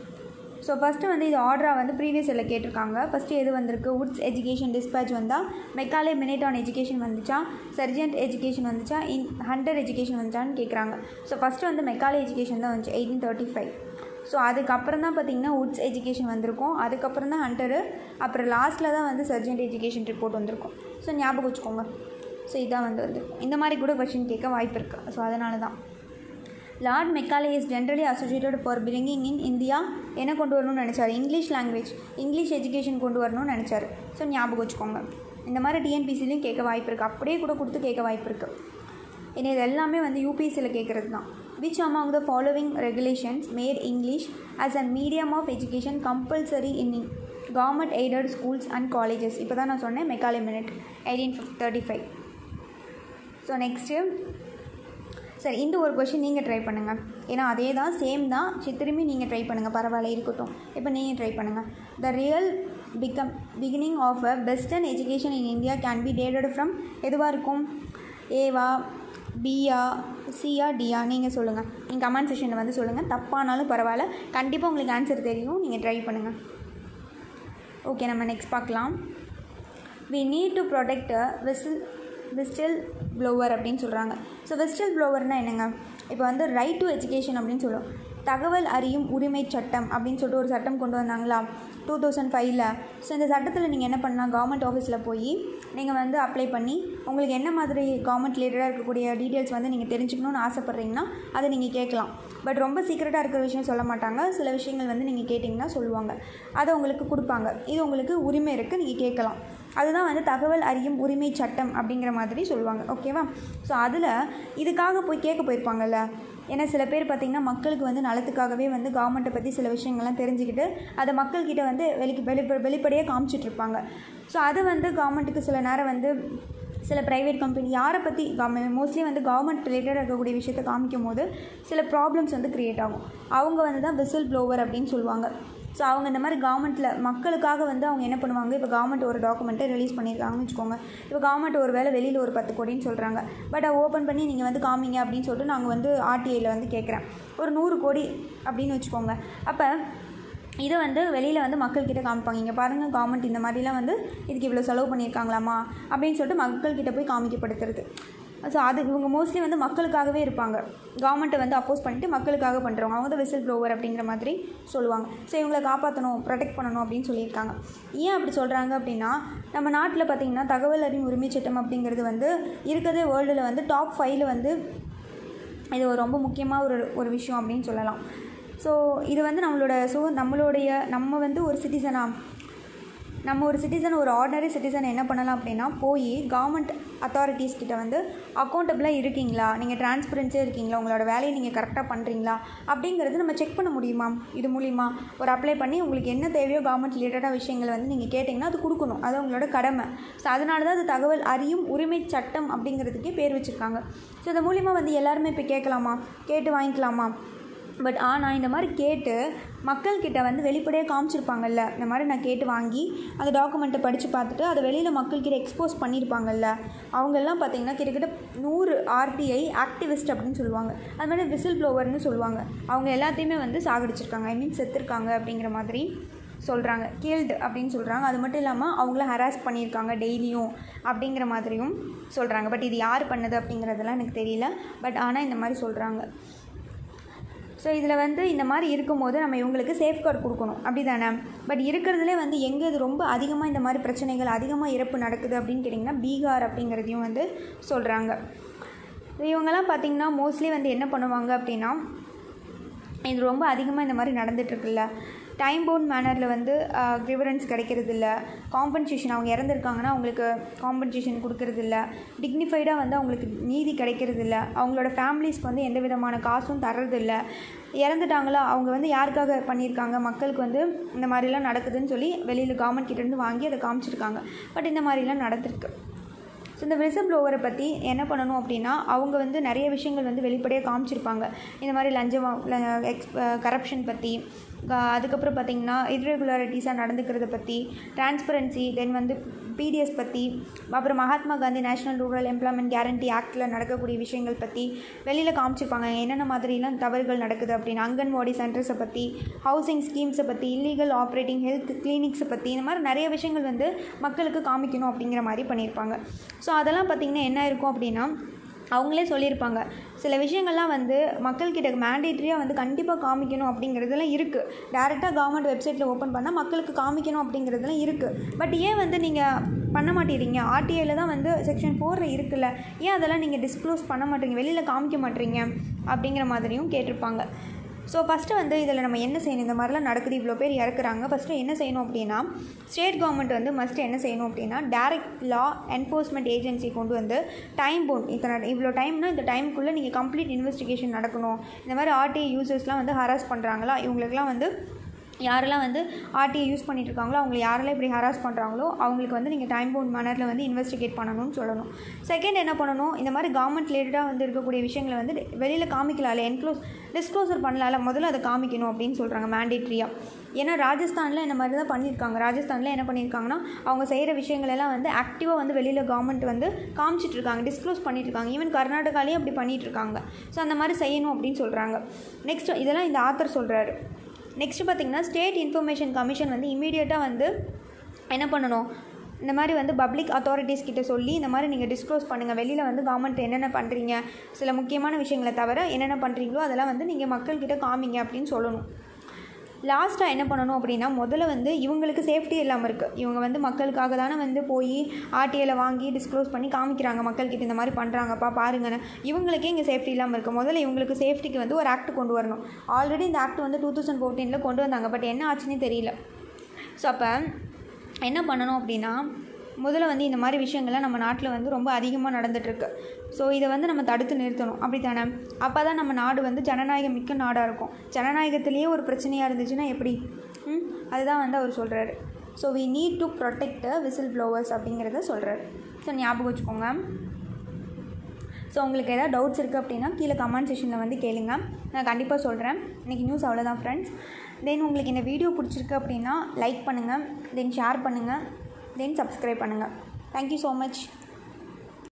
ஸோ ஃபஸ்ட்டு வந்து இது ஆர்டராக வந்து ப்ரீவியஸ் இயரில் கேட்டிருக்காங்க ஃபஸ்ட்டு எது வந்திருக்கு உட்ஸ் எஜுகேஷன் டிஸ்பேச் வந்தால் மெக்காலே மினிட் ஆன் எஜுகேஷன் வந்துச்சா சர்ஜென்ட் எஜுகேஷன் வந்துச்சா இன் ஹண்டர் எஜுகேஷன் வந்துச்சான்னு கேட்குறாங்க ஸோ ஃபஸ்ட்டு வந்து மெக்காலே எஜுகேஷன் தான் வந்துச்சு எயிட்டீன் தேர்ட்டி ஃபைவ் ஸோ அதுக்கப்புறம் தான் பார்த்திங்கன்னா உட்ஸ் எஜுகேஷன் வந்திருக்கும் அதுக்கப்புறம் தான் ஹண்டரு அப்புறம் லாஸ்ட்டில் தான் வந்து சர்ஜென்ட் எஜுகேஷன் ரிப்போர்ட் வந்திருக்கும் ஸோ ஞாபகம் வச்சுக்கோங்க ஸோ இதான் வந்து வந்திருக்கும் இந்த மாதிரி கூட கொஷின் கேட்க வாய்ப்பு இருக்குது ஸோ அதனால தான் Lord Macaulay is generally associated for bringing in India என்ன கொண்டு வரணும்னு நினச்சார் இங்கிலீஷ் லாங்குவேஜ் இங்கிலீஷ் எஜுகேஷன் கொண்டு வரணும்னு நினச்சார் ஸோ ஞாபகம் வச்சுக்கோங்க இந்த மாதிரி டிஎன்பிசிலையும் கேட்க வாய்ப்பு இருக்குது அப்படியே கூட கொடுத்து கேட்க வாய்ப்பு இருக்குது இனி இது எல்லாமே வந்து யூபிஎஸ்சியில் கேட்குறது தான் which among the following regulations made English as a medium of education compulsory in government aided schools and colleges இப்போ தான் நான் சொன்னேன் Macaulay minute eighteen thirty five so next சரி இந்த ஒரு கொஷின் நீங்கள் ட்ரை பண்ணுங்கள் ஏன்னா அதே தான் சேம் தான் சரி திரும்பி நீங்கள் ட்ரை பண்ணுங்கள் பரவாயில்ல இருக்கட்டும் இப்போ நீங்கள் ட்ரை பண்ணுங்கள் the real become beginning of a western education in India can be dated from எதுவாக இருக்கும் ஏவா பியா சியா டியா நீங்கள் சொல்லுங்கள் நீங்கள் கமெண்ட் செஷனில் வந்து சொல்லுங்கள் தப்பானாலும் பரவாயில்ல கண்டிப்பாக உங்களுக்கு ஆன்சர் தெரியும் நீங்கள் ட்ரை பண்ணுங்கள் ஓகே நம்ம நெக்ஸ்ட் பார்க்கலாம் we need to protect whistle whistle blower அப்படின்னு சொல்கிறாங்க ஸோ விஸ்டில் ப்ளோவர்னால் என்னங்க இப்போ வந்து ரைட் டு எஜுகேஷன் அப்படின்னு சொல்லுவோம் தகவல் அறியும் உரிமை சட்டம் அப்படின்னு சொல்லிட்டு ஒரு சட்டம் கொண்டு வந்தாங்களா டூ தௌசண்ட் ஃபைவ்ல ஸோ இந்த சட்டத்தில் நீங்கள் என்ன பண்ணலாம் கவர்மெண்ட் ஆஃபீஸில் போய் நீங்கள் வந்து அப்ளை பண்ணி உங்களுக்கு என்ன மாதிரி கவர்மெண்ட் ரிலேட்டடாக இருக்கக்கூடிய டீட்டெயில்ஸ் வந்து நீங்கள் தெரிஞ்சுக்கணும்னு ஆசைப்பட்றீங்கன்னா அதை நீங்கள் கேட்கலாம் பட் ரொம்ப சீக்கிரட்டாக இருக்கிற விஷயம் சொல்ல மாட்டாங்க சில விஷயங்கள் வந்து நீங்கள் கேட்டிங்கன்னா சொல்லுவாங்க அதை உங்களுக்கு கொடுப்பாங்க இது உங்களுக்கு உரிமை இருக்குது நீங்கள் கேட்கலாம் அதுதான் வந்து தகவல் அறியும் உரிமை சட்டம் அப்படிங்கிற மாதிரி சொல்லுவாங்க ஓகேவா ஸோ அதில் இதுக்காக போய் கேட்க போயிருப்பாங்கல்ல ஏன்னா சில பேர் பார்த்திங்கன்னா மக்களுக்கு வந்து நலத்துக்காகவே வந்து கவர்மெண்ட்டை பற்றி சில விஷயங்கள்லாம் தெரிஞ்சுக்கிட்டு அதை மக்கள்கிட்ட வந்து வெளி வெளிப்ப வெளிப்படையாக காமிச்சிட்ருப்பாங்க ஸோ அது வந்து கவர்மெண்ட்டுக்கு சில நேரம் வந்து சில ப்ரைவேட் கம்பெனி யாரை பற்றி கவர்மெண்ட் மோஸ்ட்லி வந்து கவர்மெண்ட் ரிலேட்டடாக இருக்கக்கூடிய விஷயத்தை காமிக்கும் போது சில ப்ராப்ளம்ஸ் வந்து க்ரியேட் ஆகும் அவங்க வந்து தான் விசில் ப்ளோவர் அப்படின்னு சொல்லுவாங்க ஸோ அவங்க இந்த மாதிரி கவர்மெண்ட்டில் மக்களுக்காக வந்து அவங்க என்ன பண்ணுவாங்க இப்போ கவர்மெண்ட் ஒரு டாக்குமெண்ட்டை ரிலீஸ் பண்ணியிருக்காங்கன்னு வச்சுக்கோங்க இப்போ கவர்மெண்ட் ஒரு வேளை வெளியில் ஒரு பத்து கோடின்னு சொல்கிறாங்க பட் அதை ஓப்பன் பண்ணி நீங்கள் வந்து காமிங்க அப்படின்னு சொல்லிட்டு நாங்கள் வந்து ஆர்டிஐயில் வந்து கேட்குறேன் ஒரு நூறு கோடி அப்படின்னு வச்சுக்கோங்க அப்போ இதை வந்து வெளியில் வந்து மக்கள்கிட்ட காமிப்பாங்க இங்கே பாருங்கள் கவர்மெண்ட் இந்த மாதிரிலாம் வந்து இதுக்கு இவ்வளோ செலவு பண்ணியிருக்காங்களாமா அப்படின்னு சொல்லிட்டு மக்கள்கிட்ட போய் காமிக்கப்படுத்துறது ஸோ அது இவங்க மோஸ்ட்லி வந்து மக்களுக்காகவே இருப்பாங்க கவர்மெண்ட்டை வந்து அப்போஸ் பண்ணிவிட்டு மக்களுக்காக பண்ணுறவங்க அவங்க தான் விசில் ப்ளோவர் அப்படிங்கிற மாதிரி சொல்லுவாங்க ஸோ இவங்களை காப்பாற்றணும் ப்ரொடெக்ட் பண்ணணும் அப்படின்னு சொல்லியிருக்காங்க ஏன் அப்படி சொல்கிறாங்க அப்படின்னா நம்ம நாட்டில் பார்த்திங்கன்னா தகவல் அறியும் உரிமை சட்டம் அப்படிங்கிறது வந்து இருக்கிறதே வேர்ல்டில் வந்து டாப் ஃபைவ்ல வந்து இது ஒரு ரொம்ப முக்கியமாக ஒரு ஒரு விஷயம் அப்படின்னு சொல்லலாம் ஸோ இது வந்து நம்மளோட ஸோ நம்மளுடைய நம்ம வந்து ஒரு சிட்டிசனாக நம்ம ஒரு சிட்டிசன் ஒரு ஆர்டினரி சிட்டிசன் என்ன பண்ணலாம் அப்படின்னா போய் கவர்மெண்ட் அத்தாரிட்டிஸ் கிட்ட வந்து அக்கௌண்டபிளாக இருக்கீங்களா நீங்கள் டிரான்ஸ்பரன்சியாக இருக்கீங்களா உங்களோட வேலையை நீங்கள் கரெக்டாக பண்ணுறீங்களா அப்படிங்கிறது நம்ம செக் பண்ண முடியுமா இது மூலிமா ஒரு அப்ளை பண்ணி உங்களுக்கு என்ன தேவையோ கவர்மெண்ட் ரிலேட்டடாக விஷயங்களை வந்து நீங்கள் கேட்டிங்கன்னா அது கொடுக்கணும் அது உங்களோட கடமை ஸோ அதனால தான் அது தகவல் அறியும் உரிமை சட்டம் அப்படிங்கிறதுக்கே பேர் வச்சுருக்காங்க ஸோ இது மூலிமா வந்து எல்லாருமே இப்போ கேட்கலாமா கேட்டு வாங்கிக்கலாமா பட் ஆனால் இந்த மாதிரி கேட்டு மக்கள்கிட்ட வந்து வெளிப்படையாக காமிச்சிருப்பாங்கல்ல இந்த மாதிரி நான் கேட்டு வாங்கி அந்த டாக்குமெண்ட்டை படித்து பார்த்துட்டு அதை வெளியில் மக்கள்கிட்ட எக்ஸ்போஸ் பண்ணியிருப்பாங்கல்ல அவங்கெல்லாம் பார்த்திங்கன்னா கிட்டத்தட்ட நூறு ஆர்டிஐ ஆக்டிவிஸ்ட் அப்படின்னு சொல்லுவாங்க அது மாதிரி விசில் ப்ளோவர்னு சொல்லுவாங்க அவங்க எல்லாத்தையுமே வந்து சாகடிச்சிருக்காங்க ஐ மீன் செத்துருக்காங்க அப்படிங்கிற மாதிரி சொல்கிறாங்க கீல்டு அப்படின்னு சொல்கிறாங்க அது மட்டும் இல்லாமல் அவங்கள ஹராஸ் பண்ணியிருக்காங்க டெய்லியும் அப்படிங்கிற மாதிரியும் சொல்கிறாங்க பட் இது யார் பண்ணது அப்படிங்கிறதெல்லாம் எனக்கு தெரியல பட் ஆனால் இந்த மாதிரி சொல்கிறாங்க ஸோ இதில் வந்து இந்த மாதிரி இருக்கும்போது நம்ம இவங்களுக்கு சேஃப்கார்டு கொடுக்கணும் அப்படி தானே பட் இருக்கிறதுலே வந்து எங்கே இது ரொம்ப அதிகமாக இந்த மாதிரி பிரச்சனைகள் அதிகமாக இறப்பு நடக்குது அப்படின்னு கேட்டிங்கன்னா பீகார் அப்படிங்கிறதையும் வந்து சொல்கிறாங்க இவங்கெல்லாம் பார்த்திங்கன்னா மோஸ்ட்லி வந்து என்ன பண்ணுவாங்க அப்படின்னா இது ரொம்ப அதிகமாக இந்த மாதிரி நடந்துகிட்ருக்குல்ல டைம் பவுண்ட் மேனரில் வந்து க்ரிவரன்ஸ் கிடைக்கிறது இல்லை காம்பன்சேஷன் அவங்க இறந்துருக்காங்கன்னா அவங்களுக்கு காம்பன்சேஷன் கொடுக்கறது இல்லை டிக்னிஃபைடாக வந்து அவங்களுக்கு நீதி கிடைக்கிறது இல்லை அவங்களோட ஃபேமிலிஸ்க்கு வந்து எந்த விதமான காசும் தர்றதில்ல இறந்துட்டாங்களா அவங்க வந்து யாருக்காக பண்ணியிருக்காங்க மக்களுக்கு வந்து இந்த மாதிரிலாம் நடக்குதுன்னு சொல்லி வெளியில் கவர்மெண்ட் கிட்டேருந்து வாங்கி அதை காமிச்சிருக்காங்க பட் இந்த மாதிரிலாம் நடந்திருக்கு ஸோ இந்த விசில் ப்ளோவரை பற்றி என்ன பண்ணணும் அப்படின்னா அவங்க வந்து நிறைய விஷயங்கள் வந்து வெளிப்படையாக காமிச்சிருப்பாங்க இந்த மாதிரி லஞ்சம் எக்ஸ் கரப்ஷன் பற்றி அதுக்கப்புறம் பார்த்திங்கன்னா இர்ரெகுலாரிட்டிஸாக நடந்துக்கிறத பற்றி டிரான்ஸ்பரன்சி தென் வந்து பிடிஎஸ் பற்றி அப்புறம் Mahatma Gandhi national rural employment guarantee ஆக்டில் நடக்கக்கூடிய விஷயங்கள் பற்றி வெளியில் காமிச்சிருப்பாங்க என்னென்ன மாதிரிலாம் தவறுகள் நடக்குது அப்படின்னு அங்கன்வாடி சென்டர்ஸை பற்றி ஹவுசிங் ஸ்கீம்ஸை பற்றி இல்லீகல் ஆப்ரேட்டிங் ஹெல்த் கிளினிக்ஸை பற்றி இந்த மாதிரி நிறைய விஷயங்கள் வந்து மக்களுக்கு காமிக்கணும் அப்படிங்கிற மாதிரி பண்ணியிருப்பாங்க ஸோ அதெல்லாம் பார்த்திங்கன்னா என்ன இருக்கும் அப்படின்னா அவங்களே சொல்லியிருப்பாங்க சில விஷயங்கள்லாம் வந்து மக்கள்கிட்ட மேண்டேட்ரியாக வந்து கண்டிப்பாக காமிக்கணும் அப்படிங்கிறதுலாம் இருக்குது டேரெக்டாக கவர்மெண்ட் வெப்சைட்டில் ஓப்பன் பண்ணால் மக்களுக்கு காமிக்கணும் அப்படிங்கிறதுலாம் இருக்குது பட் ஏன் வந்து நீங்கள் பண்ண மாட்டேறீங்க ஆர்டிஐயில் தான் வந்து செக்ஷன் ஃபோரில் இருக்குல்ல ஏன் அதெல்லாம் நீங்கள் டிஸ்க்ளோஸ் பண்ண மாட்டீங்க வெளியில் காமிக்க மாட்டீங்க அப்படிங்கிற மாதிரியும் கேட்டிருப்பாங்க ஸோ ஃபஸ்ட்டு வந்து இதில் நம்ம என்ன செய்யணும் இந்த மாதிரிலாம் நடக்குது இவ்வளோ பேர் இறக்குறாங்க ஃபஸ்ட்டு என்ன செய்யணும் அப்படின்னா ஸ்டேட் கவர்மெண்ட் வந்து மஸ்ட்டு என்ன செய்யணும் அப்படின்னா டேரக்ட் லா என்ஃபோர்ஸ்மெண்ட் ஏஜென்சி கொண்டு வந்து டைம் போன் இத்தனை இவ்வளோ டைம்னா இந்த டைமுக்குள்ளே நீங்கள் கம்ப்ளீட் இன்வெஸ்டிகேஷன் நடக்கணும் இந்த மாதிரி ஆர்டிஐ யூசர்ஸ்லாம் வந்து ஹராஸ் பண்ணுறாங்களா இவங்களுக்குலாம் வந்து யாரெல்லாம் வந்து ஆர்டிஐ யூஸ் பண்ணிட்டு இருக்காங்களோ அவங்களை யாரெல்லாம் இப்படி ஹராஸ் பண்ணுறாங்களோ அவங்களுக்கு வந்து நீங்கள் டைம் பவுண்ட் மேனரில் வந்து இன்வெஸ்டிகேட் பண்ணணும்னு சொல்லணும் செகண்ட் என்ன பண்ணணும் இந்த மாதிரி கவர்மெண்ட் ரிலேட்டடாக வந்து இருக்கக்கூடிய விஷயங்களை வந்து வெளியில் காமிக்கலாம்ல என்க்ளோஸ் டிஸ்க்ளோசர் பண்ணலாம்ல முதல்ல அதை காமிக்கணும் அப்படின்னு சொல்கிறாங்க மேண்டேட்ரியாக ஏன்னா ராஜஸ்தானில் இந்த மாதிரி தான் பண்ணியிருக்காங்க ராஜஸ்தானில் என்ன பண்ணியிருக்காங்கன்னா அவங்க செய்கிற விஷயங்களெல்லாம் வந்து ஆக்டிவாக வந்து வெளியில் கவர்மெண்ட் வந்து காமிச்சிட்டு இருக்காங்க டிஸ்க்ளோஸ் பண்ணிட்டு இருக்காங்க ஈவன் கர்நாடகாலேயும் அப்படி பண்ணிட்டு இருக்காங்க ஸோ அந்த மாதிரி செய்யணும் அப்படின்னு சொல்கிறாங்க நெக்ஸ்ட் இதெல்லாம் இந்த ஆத்தர் சொல்கிறாரு நெக்ஸ்ட்டு பார்த்திங்கன்னா ஸ்டேட் இன்ஃபர்மேஷன் கமிஷன் வந்து இமீடியட்டாக வந்து என்ன பண்ணணும் இந்த மாதிரி வந்து பப்ளிக் அத்தாரிட்டிஸ் கிட்ட சொல்லி இந்த மாதிரி நீங்கள் டிஸ்க்ளோஸ் பண்ணுங்கள் வெளியில் வந்து கவர்மெண்ட் என்னென்ன பண்ணுறீங்க சில முக்கியமான விஷயங்களை தவிர என்னென்ன பண்ணுறீங்களோ அதெல்லாம் வந்து நீங்கள் மக்கள்கிட்ட காமிங்க அப்படின்னு சொல்லணும் லாஸ்ட்டாக என்ன பண்ணணும் அப்படின்னா முதல்ல வந்து இவங்களுக்கு சேஃப்டி இல்லாமல் இருக்குது இவங்க வந்து மக்களுக்காக தானே வந்து போய் ஆர்டிஐயில் வாங்கி டிஸ்க்ளோஸ் பண்ணி காமிக்கிறாங்க மக்கள்கிட்ட இந்த மாதிரி பண்ணுறாங்கப்பா பாருங்கன்னு இவங்களுக்கே இங்கே சேஃப்டி இல்லாமல் இருக்குது முதல்ல இவங்களுக்கு சேஃப்டிக்கு வந்து ஒரு ஆக்ட் கொண்டு வரணும் ஆல்ரெடி இந்த ஆக்ட் வந்து டூ தௌசண்ட் ஃபோர்டீனில் கொண்டு வந்தாங்க பட் என்ன ஆச்சுன்னே தெரியல ஸோ அப்போ என்ன பண்ணணும் அப்படின்னா முதல்ல வந்து இந்த மாதிரி விஷயங்கள்லாம் நம்ம நாட்டில் வந்து ரொம்ப அதிகமாக நடந்துகிட்ருக்கு ஸோ இதை வந்து நம்ம தடுத்து நிறுத்தணும் அப்படி தானே அப்போ தான் நம்ம நாடு வந்து ஜனநாயகம் மிக்க நாடாக இருக்கும் ஜனநாயகத்திலேயே ஒரு பிரச்சனையாக இருந்துச்சுன்னா எப்படி ம் அதுதான் வந்து அவர் சொல்கிறாரு so we need to protect whistle blowers அப்படிங்கிறத சொல்கிறாரு ஸோ ஞாபகம் வச்சுக்கோங்க ஸோ உங்களுக்கு எதாவது டவுட்ஸ் இருக்குது அப்படின்னா கீழே கமெண்ட் செஷனில் வந்து கேளுங்க நான் கண்டிப்பாக சொல்கிறேன் இன்றைக்கி நியூஸ் அவ்வளோதான் ஃப்ரெண்ட்ஸ் தென் உங்களுக்கு இந்த வீடியோ பிடிச்சிருக்கு அப்படின்னா லைக் பண்ணுங்கள் தென் ஷேர் பண்ணுங்கள் தென் சப்ஸ்கிரைப் பண்ணுங்கள் தேங்க்யூ ஸோ மச்